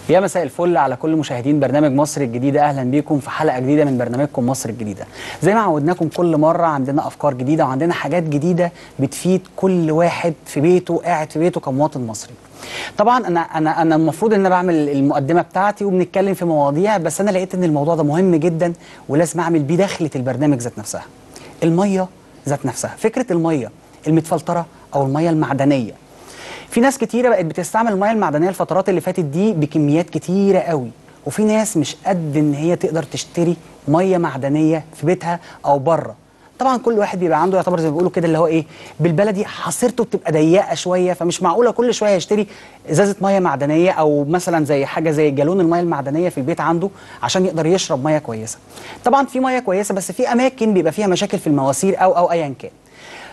يا مساء الفل على كل مشاهدين برنامج مصر الجديدة أهلا بيكم في حلقة جديدة من برنامجكم مصر الجديدة زي ما عودناكم كل مرة عندنا أفكار جديدة وعندنا حاجات جديدة بتفيد كل واحد في بيته قاعد في بيته كمواطن مصري طبعا انا انا انا المفروض ان انا بعمل المقدمه بتاعتي وبنتكلم في مواضيع بس انا لقيت ان الموضوع ده مهم جدا ولازم اعمل بيه دخله البرنامج ذات نفسها الميه ذات نفسها فكره الميه المتفلتره او الميه المعدنيه في ناس كتيره بقت بتستعمل الميه المعدنيه الفترات اللي فاتت دي بكميات كتيره قوي وفي ناس مش قد ان هي تقدر تشتري ميه معدنيه في بيتها او بره طبعا كل واحد بيبقى عنده يعتبر زي ما بيقولوا كده اللي هو ايه بالبلدي حصيرته بتبقى ضيقه شويه فمش معقوله كل شويه يشتري ازازه ميه معدنيه او مثلا زي حاجه زي جالون الميه المعدنيه في البيت عنده عشان يقدر يشرب ميه كويسه طبعا في ميه كويسه بس في اماكن بيبقى فيها مشاكل في المواسير او او ايا كان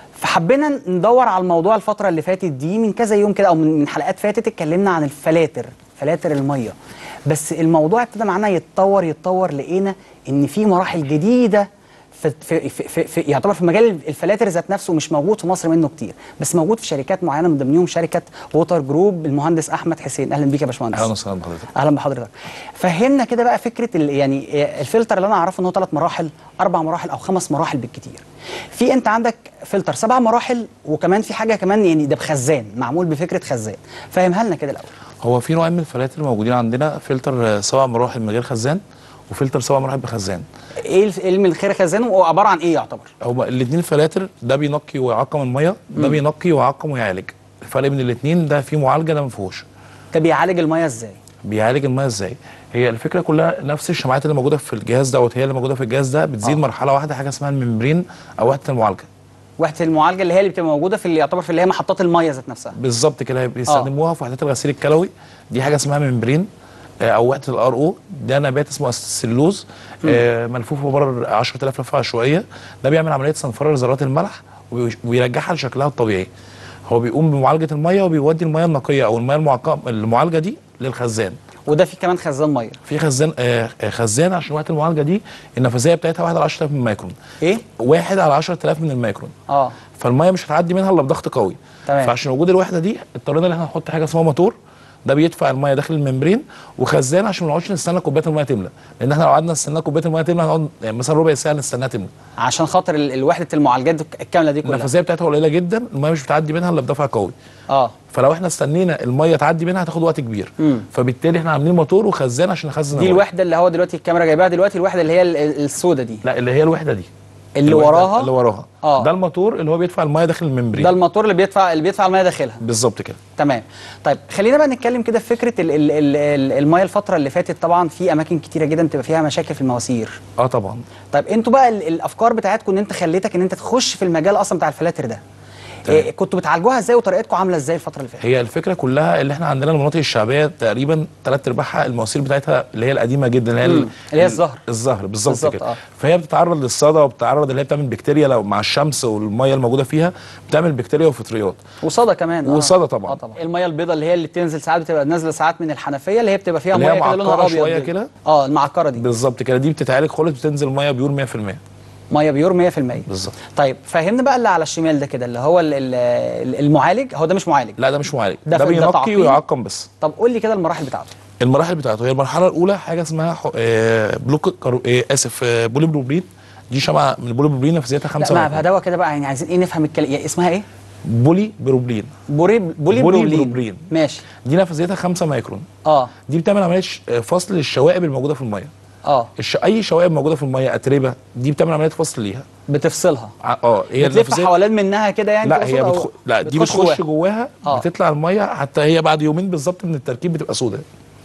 فحبينا ندور على الموضوع الفتره اللي فاتت دي من كذا يوم كده او من حلقات فاتت اتكلمنا عن الفلاتر فلاتر الميه بس الموضوع ابتدى معانا يتطور يتطور لقينا ان في مراحل جديده في, في, في, في يعتبر في مجال الفلاتر ذات نفسه مش موجود في مصر منه كتير بس موجود في شركات معينه من ضمنهم شركه ووتر جروب المهندس احمد حسين اهلا بيك يا باشمهندس اهلا وسهلا بحضرتك اهلا بحضرتك فهمنا كده بقى فكره يعني الفلتر اللي انا اعرفه ان هو ثلاث مراحل اربع مراحل او خمس مراحل بالكتير في انت عندك فلتر سبع مراحل وكمان في حاجه كمان يعني ده بخزان معمول بفكره خزان فهمها لنا كده الاول هو في نوعين من الفلاتر موجودين عندنا فلتر سبع مراحل من غير خزان وفلتر سبع مراحل بخزان ايه علم الخير خزان وعباره عن ايه يعتبر هما الاثنين فلاتر ده بينقي ويعقم الميه ده بينقي ويعقم ويعالج الفرق بين الاثنين ده فيه معالجه ده ما فيهوش ده بيعالج الميه ازاي بيعالج الميه ازاي هي الفكره كلها نفس الشمعات اللي موجوده في الجهاز دوت هي اللي موجوده في الجهاز ده بتزيد آه. مرحله واحده حاجه اسمها الممبرين او وحده المعالجه وحده المعالجه اللي هي اللي بتبقى موجوده في اللي يعتبر في اللي هي محطات الميه ذات نفسها بالظبط كده هي بيستخدموها في وحدات الغسيل الكلوي دي حاجه اسمها ممبرين آه، او وحده الار او ده نبات اسمه السلوز آه، ملفوف بره 10000 لفه عشوائيه ده بيعمل عمليه صنفره لذرات الملح وبي- وبيرجعها لشكلها الطبيعي هو بيقوم بمعالجه الميه وبيودي الميه النقيه او الميه المعقم المعالجه دي للخزان وده في كمان خزان ميه في خزان آه آه، خزان عشان وقت المعالجه دي النفاذيه بتاعتها 1 على 10000 من الميكرون ايه 1 على 10000 من الميكرون اه فالميه مش هتعدي منها الا بضغط قوي تمام. فعشان وجود الوحده دي اضطرينا ان احنا نحط حاجه اسمها موتور ده بيدفع الميه داخل الممبرين وخزان عشان ما نقعدش نستنى كوبايه الميه تملى لان احنا لو قعدنا نستنى كوبايه الميه تملى هنقعد يعني مثلا ربع ساعه نستناها تملى عشان خاطر ال- الوحده المعالجات الكامله دي كلها النفاذيه بتاعتها قليله جدا الميه مش بتعدي منها الا بدفع قوي اه فلو احنا استنينا الميه تعدي منها هتاخد وقت كبير مم. فبالتالي احنا عاملين موتور وخزان عشان نخزن دي المية. الوحده اللي هو دلوقتي الكاميرا جايباها دلوقتي الوحده اللي هي السوداء دي لا اللي هي الوحده دي اللي الوحدة وراها اللي وراها آه. ده الموتور اللي هو بيدفع الميه داخل الممبرين ده الموتور اللي بيدفع اللي بيدفع الميه داخلها بالظبط كده تمام طيب خلينا بقى نتكلم كده في فكره ال ال ال ال الميه الفتره اللي فاتت طبعا في اماكن كتيره جدا بتبقى فيها مشاكل في المواسير اه طبعا طيب انتوا بقى ال الافكار بتاعتكم ان انت خليتك ان انت تخش في المجال اصلا بتاع الفلاتر ده إيه كنتوا بتعالجوها ازاي وطريقتكم عامله ازاي الفتره اللي فاتت هي الفكره كلها اللي احنا عندنا المناطق الشعبيه تقريبا ثلاث ارباعها المواسير بتاعتها اللي هي القديمه جدا اللي هي ال- مم. اللي هي الزهر. الزهر بالظبط بالظبط، كده آه. فهي بتتعرض للصدى وبتتعرض اللي هي بتعمل بكتيريا لو مع الشمس والميه الموجوده فيها بتعمل بكتيريا وفطريات وصدى كمان وصدى طبعاً. اه طبعا الميه البيضاء اللي هي اللي بتنزل ساعات بتبقى نازله ساعات من الحنفيه اللي هي بتبقى فيها اللي هي ميه كده لونها معكرة ابيض شوية دي. كده. اه المعكره دي بالظبط كده دي بتتعالج خالص بتنزل ميه بيور 100% ميه بيور 100% بالظبط طيب فهمنا بقى اللي على الشمال ده كده اللي هو ال- ال- المعالج هو ده مش معالج لا ده مش معالج ده ده, في- ده بينقي تعقيم؟ ويعقم بس طب قول لي كده المراحل بتاعته المراحل بتاعته هي المرحله الاولى حاجه اسمها حو- آه، بلوك كارو... آه، اسف آه، بولي بروبلين دي شمعه من البولي بروبلين نفسيتها لا 5 مع بهداوه كده بقى يعني عايزين ايه نفهم الكلام يعني اسمها ايه بولي بروبلين بوري بولي بولي بروبلين بروبلين. ماشي دي نفسيتها 5 مايكرون اه دي بتعمل عمليه ش- فصل للشوائب الموجوده في الميه اه الش... اي شوائب موجوده في الميه اتربه دي بتعمل عمليه فصل ليها بتفصلها ع- اه هي بتلف النفسية- حوالين منها كده يعني لا تقصد هي أو بتخ... لا دي بتخش بتخش جواها؟ جواها آه. بتطلع الميه حتى هي بعد يومين بالظبط من التركيب بتبقى سوداء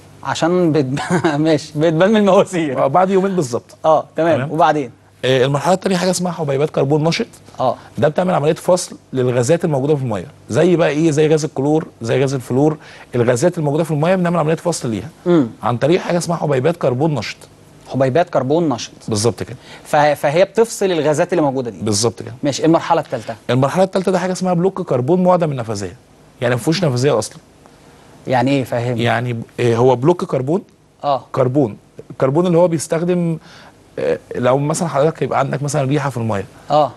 عشان بت... ماشي بتبان من المواسير آه، بعد يومين بالظبط اه تمام تمام. وبعدين آه، المرحله الثانيه حاجه اسمها حبيبات كربون نشط اه ده بتعمل عمليه فصل للغازات الموجوده في الميه زي بقى ايه زي غاز الكلور زي غاز الفلور الغازات الموجوده في الميه بنعمل عمليه فصل ليها امم عن طريق حاجه اسمها حبيبات كربون نشط حبيبات كربون نشط بالظبط كده ف... فهي بتفصل الغازات اللي موجوده دي بالظبط كده ماشي المرحله الثالثه المرحله الثالثه ده حاجه اسمها بلوك كربون معدم النفاذيه يعني ما فيهوش نفاذيه اصلا يعني ايه فاهم يعني آه، هو بلوك كربون اه كربون الكربون اللي هو بيستخدم آه، لو مثلا حضرتك يبقى عندك مثلا ريحه في الميه اه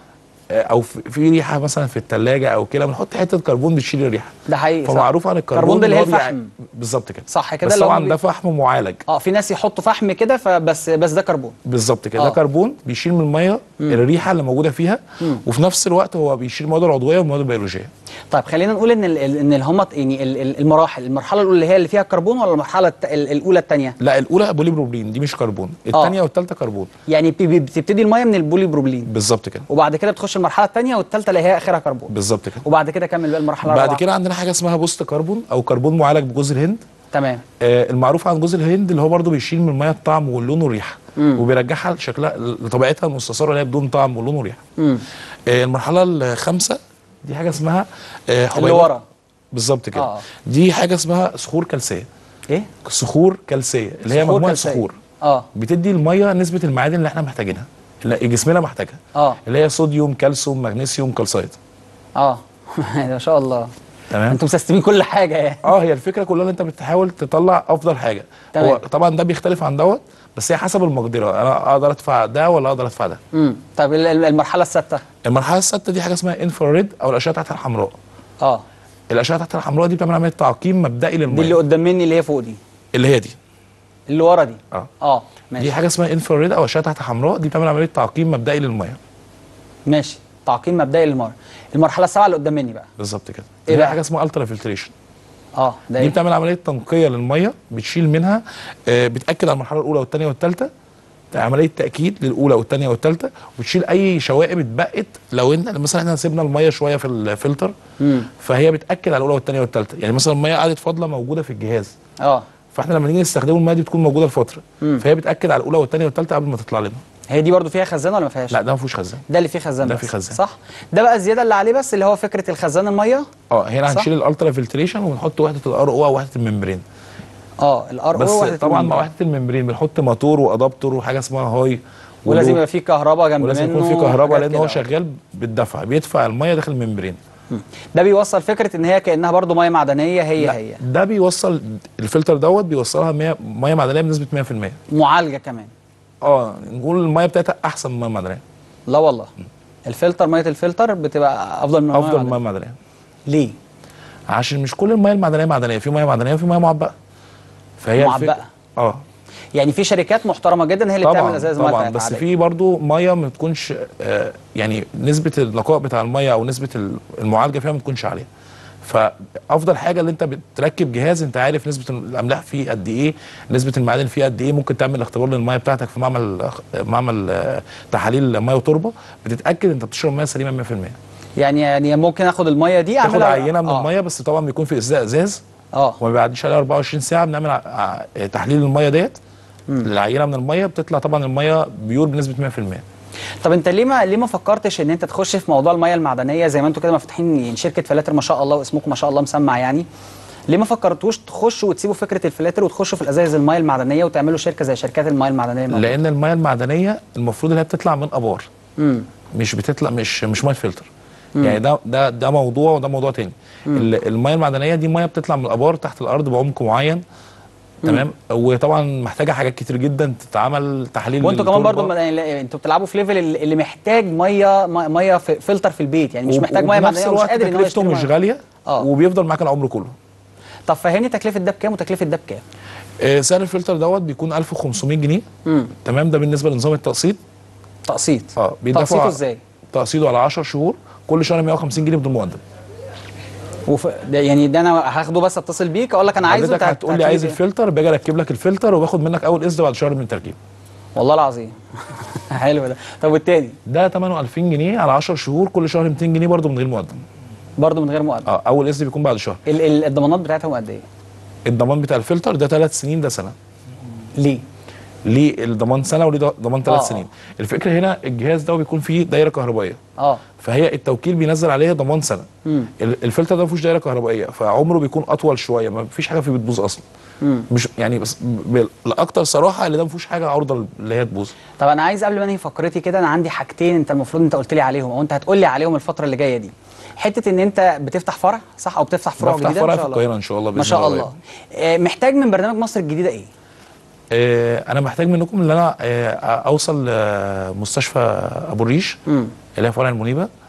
آه، او في في ريحه مثلا في الثلاجه او كده بنحط حته كربون بتشيل الريحه ده حقيقي صح. فمعروف عن الكربون الكربون ده اللي هي إن هو بيع- الفحم بالظبط كده صح كده بس اللي هو طبعا بي- ده فحم معالج اه في ناس يحطوا فحم كده فبس بس ده كربون بالظبط كده آه. ده كربون بيشيل من الميه الريحه اللي موجوده فيها وفي نفس الوقت هو بيشيل المواد العضويه والمواد البيولوجيه طيب خلينا نقول ان ال- ال- ان الهمط يعني ال- ال- المراحل المرحله الاولى اللي هي اللي فيها كربون ولا المرحله الت- ال- الاولى الثانيه لا الاولى بولي بروبلين دي مش كربون الثانيه والثالثه كربون يعني بي- بي- بتبتدي الميه من البولي بروبلين بالظبط كده وبعد كده بتخش المرحله الثانيه والثالثه اللي هي اخرها كربون بالظبط كده وبعد كده كمل بقى المرحله بعد الرابعه كده عندنا حاجه اسمها بوست كربون او كربون معالج بجوز الهند تمام آه المعروف عن جوز الهند اللي هو برضو بيشيل من الميه الطعم واللون والريحه وبيرجعها لشكلها لطبيعتها المستثاره اللي هي بدون طعم ولون وريحه امم آه المرحله الخامسه دي حاجه اسمها آه اللي حبيبات- ورا بالظبط كده آه. دي حاجه اسمها صخور كلسيه ايه صخور كلسيه اللي هي صخور مجموعه كلسية. صخور اه بتدي الميه نسبه المعادن اللي احنا محتاجينها اللي جسمنا محتاجها اه اللي هي صوديوم كالسيوم مغنيسيوم كالسايت اه ما شاء الله تمام انتوا مسستمين كل حاجه يعني اه هي الفكره كلها ان انت بتحاول تطلع افضل حاجه تمام. هو طبعا ده بيختلف عن دوت بس هي حسب المقدره انا اقدر ادفع ده ولا اقدر ادفع ده امم طيب ال- ال- المرحله السادسه المرحله السادسه دي حاجه اسمها انفراريد او الاشعه تحت الحمراء اه الاشعه تحت الحمراء دي بتعمل عمليه تعقيم مبدئي دي اللي للميه قدام مني اللي هي فوق دي اللي هي دي اللي ورا دي اه اه دي ماشي حاجه اسمها انفراريد او اشعه تحت حمراء دي بتعمل عمليه تعقيم مبدئي للميه ماشي تعقيم مبدئي للمره المرحله السابعه اللي قدام مني بقى بالظبط كده إيه دي بقى؟ حاجه اسمها الترا فلتريشن اه ده دي ايه بتعمل عمليه تنقيه للميه بتشيل منها آه، بتاكد على المرحله الاولى والثانيه والثالثه عمليه تاكيد للاولى والثانيه والثالثه وبتشيل اي شوائب اتبقت لو انت مثلا احنا سيبنا الميه شويه في الفلتر امم فهي بتاكد على الاولى والثانيه والثالثه يعني مثلا الميه قعدت فاضله موجوده في الجهاز اه فاحنا لما نيجي نستخدمه الميه دي بتكون موجوده لفتره مم. فهي بتاكد على الاولى والثانيه والثالثه قبل ما تطلع لنا هي دي برضو فيها خزان ولا ما فيهاش لا ده ما فيهوش خزان ده اللي فيه خزان ده بس. فيه خزان. صح ده بقى الزياده اللي عليه بس اللي هو فكره الخزان الميه اه هنا صح؟ هنشيل الالترا فلتريشن ونحط وحده الار او او وحده الممبرين اه الار بس او وحده طبعا الميه. مع وحده الممبرين بنحط موتور وادابتور وحاجه اسمها هاي ولازم ولو- يبقى فيه كهرباء جنب ولازم منه يكون في كهرباء وحاجات لان هو كده. شغال بالدفع بيدفع الميه داخل الممبرين ده بيوصل فكره ان هي كانها برضو ميه معدنيه هي لا، هي ده بيوصل الفلتر دوت بيوصلها 100 ميه معدنيه بنسبه 100% معالجه كمان اه نقول الميه بتاعتها احسن من الميه المعدنيه لا والله الفلتر ميه الفلتر بتبقى افضل من المية افضل من المعدنية. الميه المعدنيه ليه عشان مش كل الميه المعدنيه معدنيه في ميه معدنيه وفي ميه معبأه فهي الفك- معبأة. اه يعني في شركات محترمه جدا هي اللي بتعمل طبعا ازاز الميه طبعا بتاعتها بس عادية. في برضو ميه ما تكونش آه يعني نسبه النقاء بتاع الميه او نسبه المعالجه فيها ما تكونش عاليه فافضل حاجه اللي انت بتركب جهاز انت عارف نسبه الاملاح فيه قد ايه نسبه المعادن فيه قد ايه ممكن تعمل اختبار للميه بتاعتك في معمل معمل آه، تحاليل ميه وتربه بتتاكد انت بتشرب ميه سليمه 100% يعني يعني ممكن اخد الميه دي تاخد اعملها عينه من آه. الميه بس طبعا بيكون في ازاز ازاز اه وما بيعديش عليها 24 ساعه بنعمل ع- ع- تحليل الميه ديت العينه من الميه بتطلع طبعا الميه بيور بنسبه 100% طب انت ليه ما ليه ما فكرتش ان انت تخش في موضوع الميه المعدنيه زي ما انتوا كده مفتوحين يعني شركه فلاتر ما شاء الله واسمكم ما شاء الله مسمع يعني ليه ما فكرتوش تخشوا وتسيبوا فكره الفلاتر وتخشوا في الازايز الميه المعدنيه وتعملوا شركه زي شركات الميه المعدنيه الموجودة؟ لان الميه المعدنيه المفروض ان هي بتطلع من ابار امم مش بتطلع مش مش ميه فلتر يعني ده ده ده موضوع وده موضوع تاني ال- الميه المعدنيه دي ميه بتطلع من الابار تحت الارض بعمق معين تمام وطبعا محتاجه حاجات كتير جدا تتعمل تحليل وانتوا كمان للتربة. برضو ما- يعني لا- انتوا بتلعبوا في ليفل اللي اللي محتاج ميه ميه- ميه في- فلتر في البيت يعني مش و- محتاج ميه وفي نفس معدنيه ومش الوقت قادر ان هو تكلفته يشتري مش مية. غاليه آه. وبيفضل معاك العمر كله طب فهمني تكلفه ده بكام وتكلفه ده بكام؟ آه، سعر الفلتر دوت بيكون 1500 جنيه امم تمام ده بالنسبه لنظام التقسيط تقسيط اه تقسيطه ازاي؟ تقسيطه على 10 شهور كل شهر 150 جنيه بدون مقدم وف... ده يعني ده انا هاخده بس اتصل بيك اقول لك انا عايزه حضرتك انت هتقول لي هتجيب عايز إيه؟ الفلتر باجي اركب لك الفلتر وباخد منك اول قسط بعد شهر من التركيب والله العظيم حلو ده طب والتاني ده ثمنه 2000 جنيه على 10 شهور كل شهر 200 جنيه برضه من غير مقدم برضه من غير مقدم اه اول قسط بيكون بعد شهر ال... ال... الضمانات بتاعتهم قد ايه؟ الضمان بتاع الفلتر ده ثلاث سنين ده سنه ليه؟ ليه الضمان سنه وليه ضمان ثلاث آه. سنين الفكره هنا الجهاز ده بيكون فيه دايره كهربائيه اه فهي التوكيل بينزل عليها ضمان سنه امم ال- الفلتر ده ما فيهوش دايره كهربائيه فعمره بيكون اطول شويه ما فيش حاجه فيه بتبوظ اصلا امم مش يعني بس ب- لاكتر صراحه اللي ده ما فيهوش حاجه عرضه اللي هي تبوظ طب انا عايز قبل ما انهي فقرتي كده انا عندي حاجتين انت المفروض انت قلت لي عليهم او انت هتقول لي عليهم الفتره اللي جايه دي حته ان انت بتفتح فرع صح او بتفتح فروع بفتح جديده فرع ما في شاء الله. القاهره ان شاء الله ما باذن شاء الله الله آه، محتاج من برنامج مصر الجديده ايه؟ آه، انا محتاج منكم ان انا آه، اوصل لمستشفى ابو الريش امم اللي هي فرع المنيبه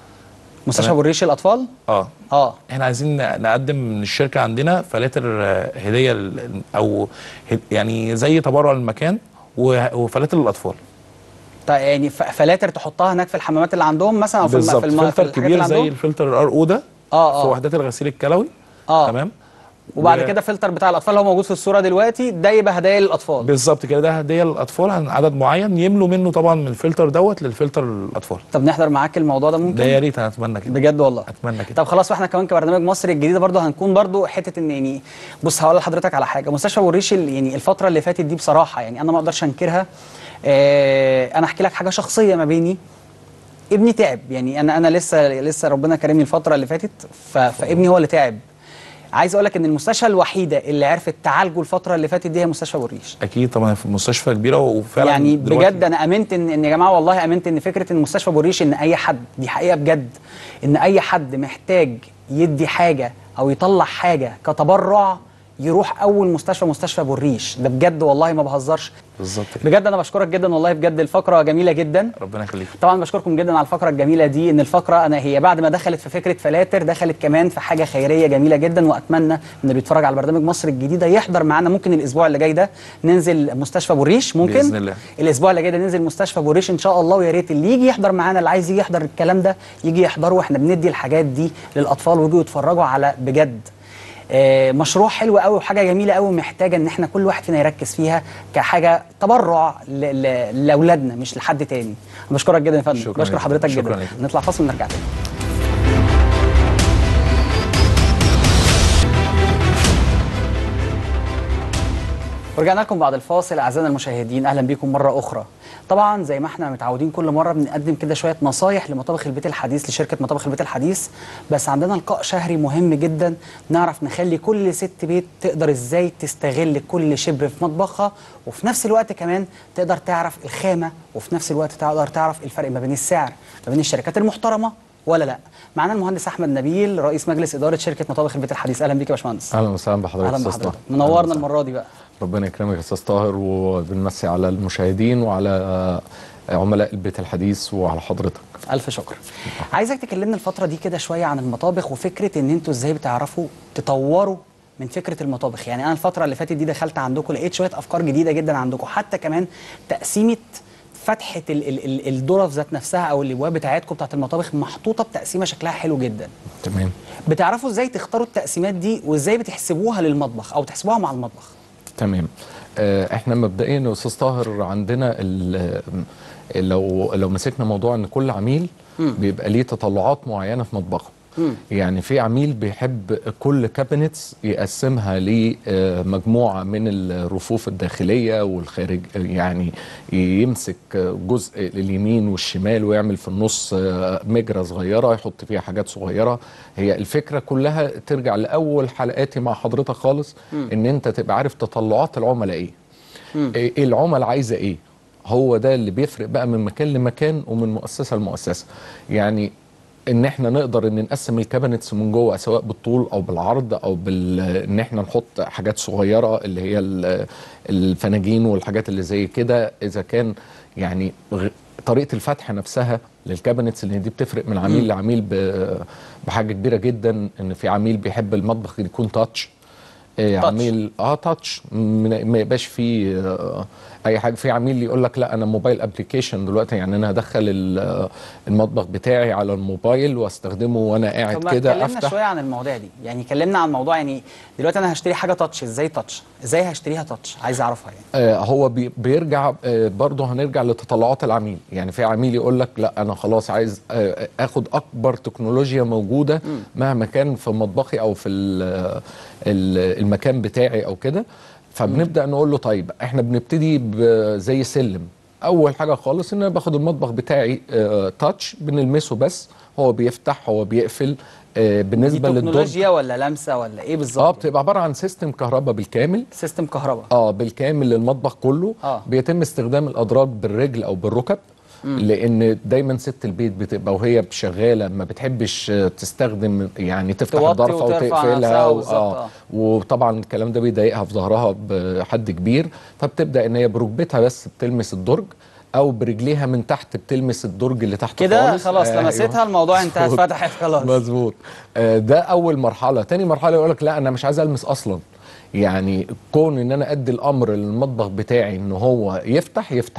مستشفى تمام. ابو الريش الاطفال اه اه احنا عايزين ن- نقدم من الشركه عندنا فلاتر آه، هديه ل- او هد- يعني زي تبرع للمكان و- وفلاتر للاطفال طيب يعني ف- فلاتر تحطها هناك في الحمامات اللي عندهم مثلا او في الم... بالظبط في, الم... في فلتر الحاجات كبير اللي زي عندهم الفلتر الار او ده اه في اه وحدات الغسيل الكلوي اه تمام وبعد و- كده فلتر بتاع الاطفال هو موجود في الصوره دلوقتي ده يبقى هدايا للاطفال بالظبط كده ده هديه للاطفال عن عدد معين يملوا منه طبعا من الفلتر دوت للفلتر للاطفال طب نحضر معاك الموضوع ده ممكن ده يا ريت انا اتمنى كده بجد والله اتمنى كده طب خلاص واحنا كمان كبرنامج مصر الجديده برضه هنكون برضه حته ان يعني بص هقول لحضرتك على حاجه مستشفى ابو الريش ال- يعني الفتره اللي فاتت دي بصراحه يعني انا ما اقدرش انكرها آه انا احكي لك حاجه شخصيه ما بيني ابني تعب يعني انا انا لسه لسه ربنا كرمني الفتره اللي فاتت ف- فابني هو اللي تعب عايز اقول لك ان المستشفى الوحيده اللي عرفت تعالجه الفتره اللي فاتت دي هي مستشفى ابو الريش اكيد طبعا في مستشفى كبيره وفعلا يعني دلوقتي- بجد انا امنت ان ان يا جماعه والله امنت ان فكره ان مستشفى ابو الريش ان اي حد دي حقيقه بجد ان اي حد محتاج يدي حاجه او يطلع حاجه كتبرع يروح اول مستشفى مستشفى ابو الريش ده بجد والله ما بهزرش بالظبط كده بجد انا بشكرك جدا والله بجد الفقره جميله جدا ربنا يخليك طبعا بشكركم جدا على الفقره الجميله دي ان الفقره انا هي بعد ما دخلت في فكره فلاتر دخلت كمان في حاجه خيريه جميله جدا واتمنى ان اللي بيتفرج على برنامج مصر الجديده يحضر معانا ممكن الاسبوع اللي جاي ده ننزل مستشفى ابو الريش ممكن بإذن الله. الاسبوع اللي جاي ده ننزل مستشفى ابو الريش ان شاء الله ويا ريت اللي يجي يحضر معانا اللي عايز يجي يحضر الكلام ده يجي يحضره واحنا بندي الحاجات دي للاطفال ويجوا يتفرجوا على بجد آه، مشروع حلو قوي وحاجه جميله قوي محتاجه ان احنا كل واحد فينا يركز فيها كحاجه تبرع ل- ل- لاولادنا مش لحد تاني أنا بشكرك جدا يا فندم شكراً بشكر لك. حضرتك شكراً جدا لك. نطلع فاصل ونرجع تاني ورجعنا لكم بعد الفاصل اعزائنا المشاهدين اهلا بكم مره اخرى طبعا زي ما احنا متعودين كل مره بنقدم كده شويه نصايح لمطابخ البيت الحديث لشركه مطابخ البيت الحديث بس عندنا لقاء شهري مهم جدا نعرف نخلي كل ست بيت تقدر ازاي تستغل كل شبر في مطبخها وفي نفس الوقت كمان تقدر تعرف الخامه وفي نفس الوقت تقدر تعرف الفرق ما بين السعر ما بين الشركات المحترمه ولا لا معانا المهندس احمد نبيل رئيس مجلس اداره شركه مطابخ البيت الحديث اهلا بيك يا باشمهندس اهلا وسهلا بحضرتك اهلا أستاذ بحضرتك طاهر. منورنا أهلاً وسهلاً. المره دي بقى ربنا يكرمك يا استاذ طاهر وبنمسي على المشاهدين وعلى آه، عملاء البيت الحديث وعلى حضرتك الف شكر عايزك تكلمنا الفتره دي كده شويه عن المطابخ وفكره ان انتوا ازاي بتعرفوا تطوروا من فكره المطابخ يعني انا الفتره اللي فاتت دي دخلت عندكم لقيت شويه افكار جديده جدا عندكم حتى كمان تقسيمه فتحه ال ال ال الدرف ذات نفسها او الابواب بتاعتكم بتاعت المطابخ محطوطه بتقسيمه شكلها حلو جدا تمام بتعرفوا ازاي تختاروا التقسيمات دي وازاي بتحسبوها للمطبخ او تحسبوها مع المطبخ تمام آه، احنا مبدئيا يا استاذ طاهر عندنا ال- لو لو مسكنا موضوع ان كل عميل بيبقى ليه تطلعات معينه في مطبخه يعني في عميل بيحب كل كابينتس يقسمها لمجموعه من الرفوف الداخليه والخارج يعني يمسك جزء اليمين والشمال ويعمل في النص مجرى صغيره يحط فيها حاجات صغيره هي الفكره كلها ترجع لاول حلقاتي مع حضرتك خالص ان انت تبقى عارف تطلعات العملاء ايه ايه العملاء عايزه ايه هو ده اللي بيفرق بقى من مكان لمكان ومن مؤسسه لمؤسسه يعني ان احنا نقدر ان نقسم الكابينتس من جوه سواء بالطول او بالعرض او بال ان احنا نحط حاجات صغيره اللي هي ال- الفناجين والحاجات اللي زي كده اذا كان يعني غ- طريقه الفتح نفسها للكابينتس اللي دي بتفرق من عميل لعميل ب- بحاجه كبيره جدا ان في عميل بيحب المطبخ يكون تاتش إيه، Touch. عميل اه تاتش من- ما يبقاش فيه آه، اي حاجه في عميل يقول لك لا انا موبايل ابلكيشن دلوقتي يعني انا هدخل ال- آه، المطبخ بتاعي على الموبايل واستخدمه وانا طب قاعد ما كده اتكلمنا افتح شويه عن المواضيع دي يعني كلمنا عن موضوع يعني دلوقتي انا هشتري حاجه تاتش ازاي تاتش ازاي هشتريها تاتش عايز اعرفها يعني آه، هو بي- بيرجع آه، برضه هنرجع لتطلعات العميل يعني في عميل يقول لك لا انا خلاص عايز آه، اخد اكبر تكنولوجيا موجوده مهما كان في مطبخي او في ال- ال- المكان بتاعي او كده فبنبدا نقول له طيب احنا بنبتدي ب- زي سلم اول حاجه خالص ان انا باخد المطبخ بتاعي آه، تاتش بنلمسه بس هو بيفتح هو بيقفل آه، دي بالنسبه للدرج تكنولوجيا ولا لمسه ولا ايه اه بالظبط بتبقى عباره عن سيستم كهرباء بالكامل سيستم كهرباء اه بالكامل للمطبخ كله آه. بيتم استخدام الادراج بالرجل او بالركب لان دايما ست البيت بتبقى وهي شغاله ما بتحبش آه، تستخدم يعني تفتح توطي الضرفه وترفع نفسها وتقفلها و- بالظبط، آه. اه وطبعا الكلام ده بيضايقها في ظهرها بحد كبير فبتبدا ان هي بركبتها بس بتلمس الدرج او برجليها من تحت بتلمس الدرج اللي تحت كده خالص خلاص أيوة. لمستها الموضوع انتهى مظبوط. اتفتحت خلاص مظبوط آه، ده اول مرحله تاني مرحله يقول لك لا انا مش عايز المس اصلا يعني كون ان انا ادي الامر للمطبخ بتاعي ان هو يفتح يفتح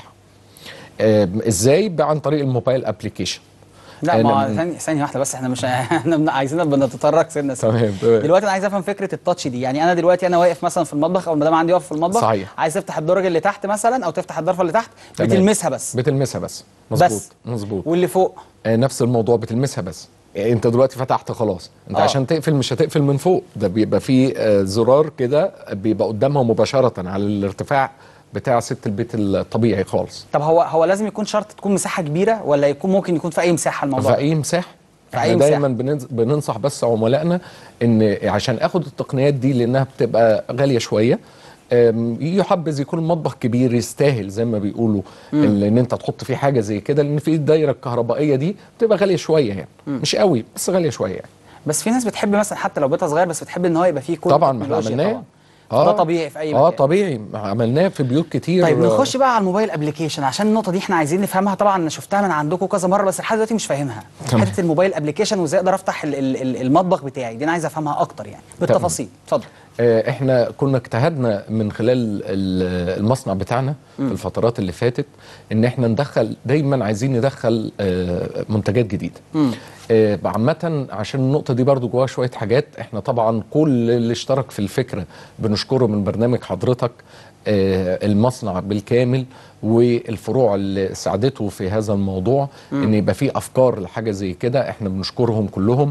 آه، ازاي بقى عن طريق الموبايل ابلكيشن لا ما أنا- ثانية ثانية واحدة بس احنا مش احنا بن- عايزين بنتطرق سنة سنة تمام، تمام. دلوقتي انا عايز افهم فكرة التاتش دي يعني انا دلوقتي انا واقف مثلا في المطبخ او المدام عندي واقف في المطبخ صحيح. عايز تفتح الدرج اللي تحت مثلا او تفتح الضرفة اللي تحت تمام. بتلمسها بس بتلمسها بس مظبوط بس. مظبوط واللي فوق آه، نفس الموضوع بتلمسها بس يعني انت دلوقتي فتحت خلاص انت آه. آه. عشان تقفل مش هتقفل من فوق ده بيبقى فيه آه، زرار كده بيبقى قدامها مباشره على الارتفاع بتاع ست البيت الطبيعي خالص طب هو هو لازم يكون شرط تكون مساحة كبيرة ولا يكون ممكن يكون في اي مساحة الموضوع في اي مساحه في احنا أي مساحة. دايما بننز- بننصح بس عملائنا ان عشان اخد التقنيات دي لانها بتبقى غاليه شويه أم، يحبذ يكون المطبخ كبير يستاهل زي ما بيقولوا ال- ان انت تحط فيه حاجه زي كده لان في الدايره الكهربائيه دي بتبقى غاليه شويه يعني مش قوي بس غاليه شويه يعني بس في ناس بتحب مثلا حتى لو بيتها صغير بس بتحب ان هو يبقى فيه كل طبعا ما احنا التكنولوجيا عملناه طبعاً. ده طبيعي في اي مكان اه طبيعي عملناه في بيوت كتير طيب نخش بقى على الموبايل ابلكيشن عشان النقطه دي احنا عايزين نفهمها طبعا انا شفتها من عندكم كذا مره بس لحد دلوقتي مش فاهمها تمام. حته الموبايل ابلكيشن وازاي اقدر افتح ال- ال- ال- المطبخ بتاعي دي انا عايز افهمها اكتر يعني بالتفاصيل اتفضل آه، احنا كنا اجتهدنا من خلال ال- المصنع بتاعنا في الفترات اللي فاتت ان احنا ندخل دايما عايزين ندخل آه، منتجات جديده آه، عامة عشان النقطة دي برضو جواها شوية حاجات احنا طبعا كل اللي اشترك في الفكرة بنشكره من برنامج حضرتك آه، المصنع بالكامل والفروع اللي ساعدته في هذا الموضوع ان يبقى في افكار لحاجه زي كده احنا بنشكرهم كلهم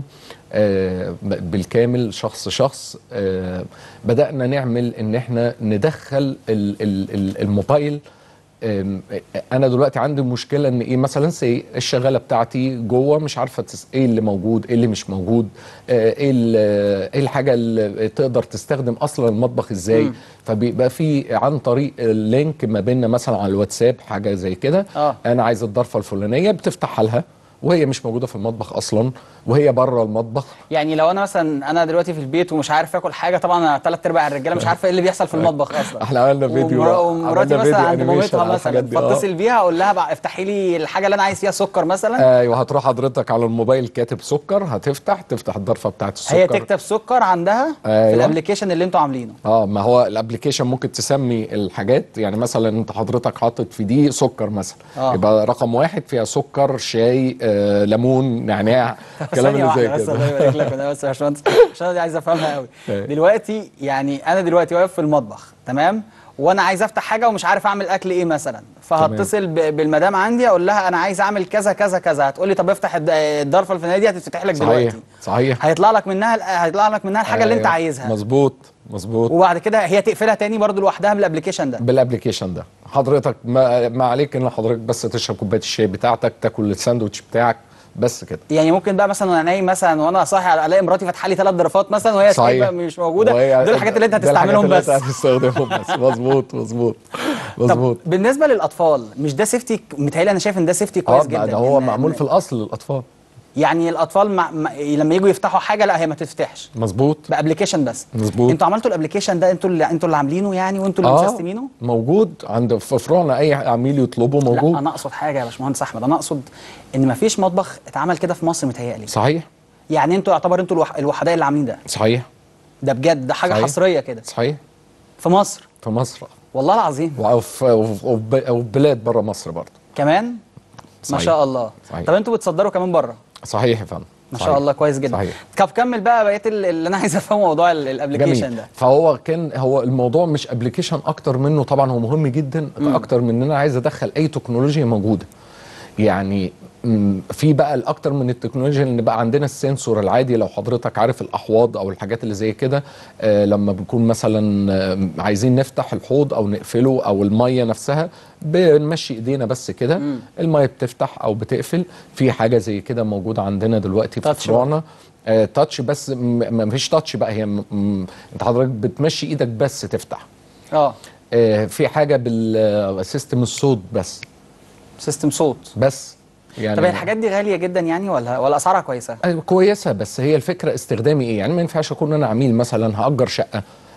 آه، ب- بالكامل شخص شخص آه، بدانا نعمل ان احنا ندخل ال- ال- ال- الموبايل آم، انا دلوقتي عندي مشكله ان ايه مثلا سي الشغاله بتاعتي جوه مش عارفه تس... ايه اللي موجود ايه اللي مش موجود آه، ايه ال- ايه الحاجه اللي تقدر تستخدم اصلا المطبخ ازاي فبيبقى في عن طريق اللينك ما بيننا مثلا على الواتساب حاجه زي كده آه. انا عايز الضرفه الفلانيه بتفتحها لها وهي مش موجوده في المطبخ اصلا وهي بره المطبخ يعني لو انا مثلا انا دلوقتي في البيت ومش عارف اكل حاجه طبعا ثلاث ارباع الرجاله مش عارفه ايه اللي بيحصل في المطبخ اصلا احنا عملنا فيديو ومرا- ومراتي عملنا مثلا فيديو عند animation مامتها على مثلا الحاجات دي. آه. فاتصل بيها اقول لها بقى افتحي لي الحاجه اللي انا عايز فيها سكر مثلا ايوه هتروح حضرتك على الموبايل كاتب سكر هتفتح تفتح الضرفه بتاعت السكر هي تكتب سكر عندها في أيوة. الابلكيشن اللي انتوا عاملينه اه ما هو الابلكيشن ممكن تسمي الحاجات يعني مثلا انت حضرتك حاطط في دي سكر مثلا آه. يبقى رقم واحد فيها سكر شاي آه ليمون نعناع الكلام ثانية اللي زي واحدة بس الله كده يبارك لك انا بس يا باشمهندس عشان انا دي عايز افهمها قوي أيوة. دلوقتي يعني انا دلوقتي واقف في المطبخ تمام وانا عايز افتح حاجه ومش عارف اعمل اكل ايه مثلا فهتصل ب- بالمدام عندي اقول لها انا عايز اعمل كذا كذا كذا هتقول لي طب افتح الد- الضرفه الفلانيه دي هتتفتح لك صحيح دلوقتي صحيح هيطلع لك منها هيطلع لك منها الحاجه اللي انت أيوة. عايزها مظبوط مظبوط وبعد كده هي تقفلها تاني برضو لوحدها بالابلكيشن ده بالابلكيشن ده حضرتك ما, ما عليك ان حضرتك بس تشرب كوبايه الشاي بتاعتك تاكل الساندوتش بتاعك بس كده يعني ممكن بقى مثلا وانا نايم مثلا وانا صاحي الاقي مراتي فاتحه لي ثلاث ضرفات مثلا وهي سايبه مش موجوده وهي- دول الحاجات اللي انت دي الحاجات هتستعملهم اللي بس انت هتستخدمهم بس مظبوط مظبوط مظبوط طب بالنسبه للاطفال مش ده سيفتي متهيألي انا شايف ان ده سيفتي اه كويس ده جدا ده هو إن- معمول إن- في الاصل للاطفال يعني الاطفال مع... مع... لما يجوا يفتحوا حاجه لا هي ما تفتحش مظبوط بابلكيشن بس مظبوط. انتوا عملتوا الابلكيشن ده انتوا اللي انتوا اللي عاملينه يعني وانتوا اللي مسستمينه موجود عند في فروعنا اي عميل يطلبه موجود لا انا اقصد حاجه يا باشمهندس احمد انا اقصد ان ما فيش مطبخ اتعمل كده في مصر متهيألي صحيح يعني انتوا يعتبر انتوا الوح... الوحداء اللي عاملين ده صحيح ده بجد ده حاجه صحيح. حصريه كده صحيح في مصر في مصر والله العظيم وفي وفي- وفي- وفي بلاد بره مصر برضه كمان ما صحيح. شاء الله صحيح. طب انتوا بتصدروا كمان بره صحيح يا فندم ما صحيح. شاء الله كويس جدا صحيح طب كمل بقى بقيه ال- اللي انا عايز افهمه موضوع ال- الابلكيشن جميل ده فهو كان هو الموضوع مش ابلكيشن اكتر منه طبعا هو مهم جدا اكتر من ان انا عايز ادخل اي تكنولوجيا موجوده يعني مم، في بقى الاكتر من التكنولوجيا ان بقى عندنا السنسور العادي لو حضرتك عارف الاحواض او الحاجات اللي زي كده آه لما بنكون مثلا آه عايزين نفتح الحوض او نقفله او الميه نفسها بنمشي ايدينا بس كده الميه بتفتح او بتقفل في حاجه زي كده موجوده عندنا دلوقتي في تاتش فروعنا آه تاتش بس م- ما فيش تاتش بقى هي م- م- انت حضرتك بتمشي ايدك بس تفتح اه آه في حاجه بالسيستم الصوت بس سيستم صوت بس يعني طب هي الحاجات دي غاليه جدا يعني ولا ولا اسعارها كويسه أيوة كويسه بس هي الفكره استخدامي ايه يعني ما ينفعش اكون انا عميل مثلا هاجر شقه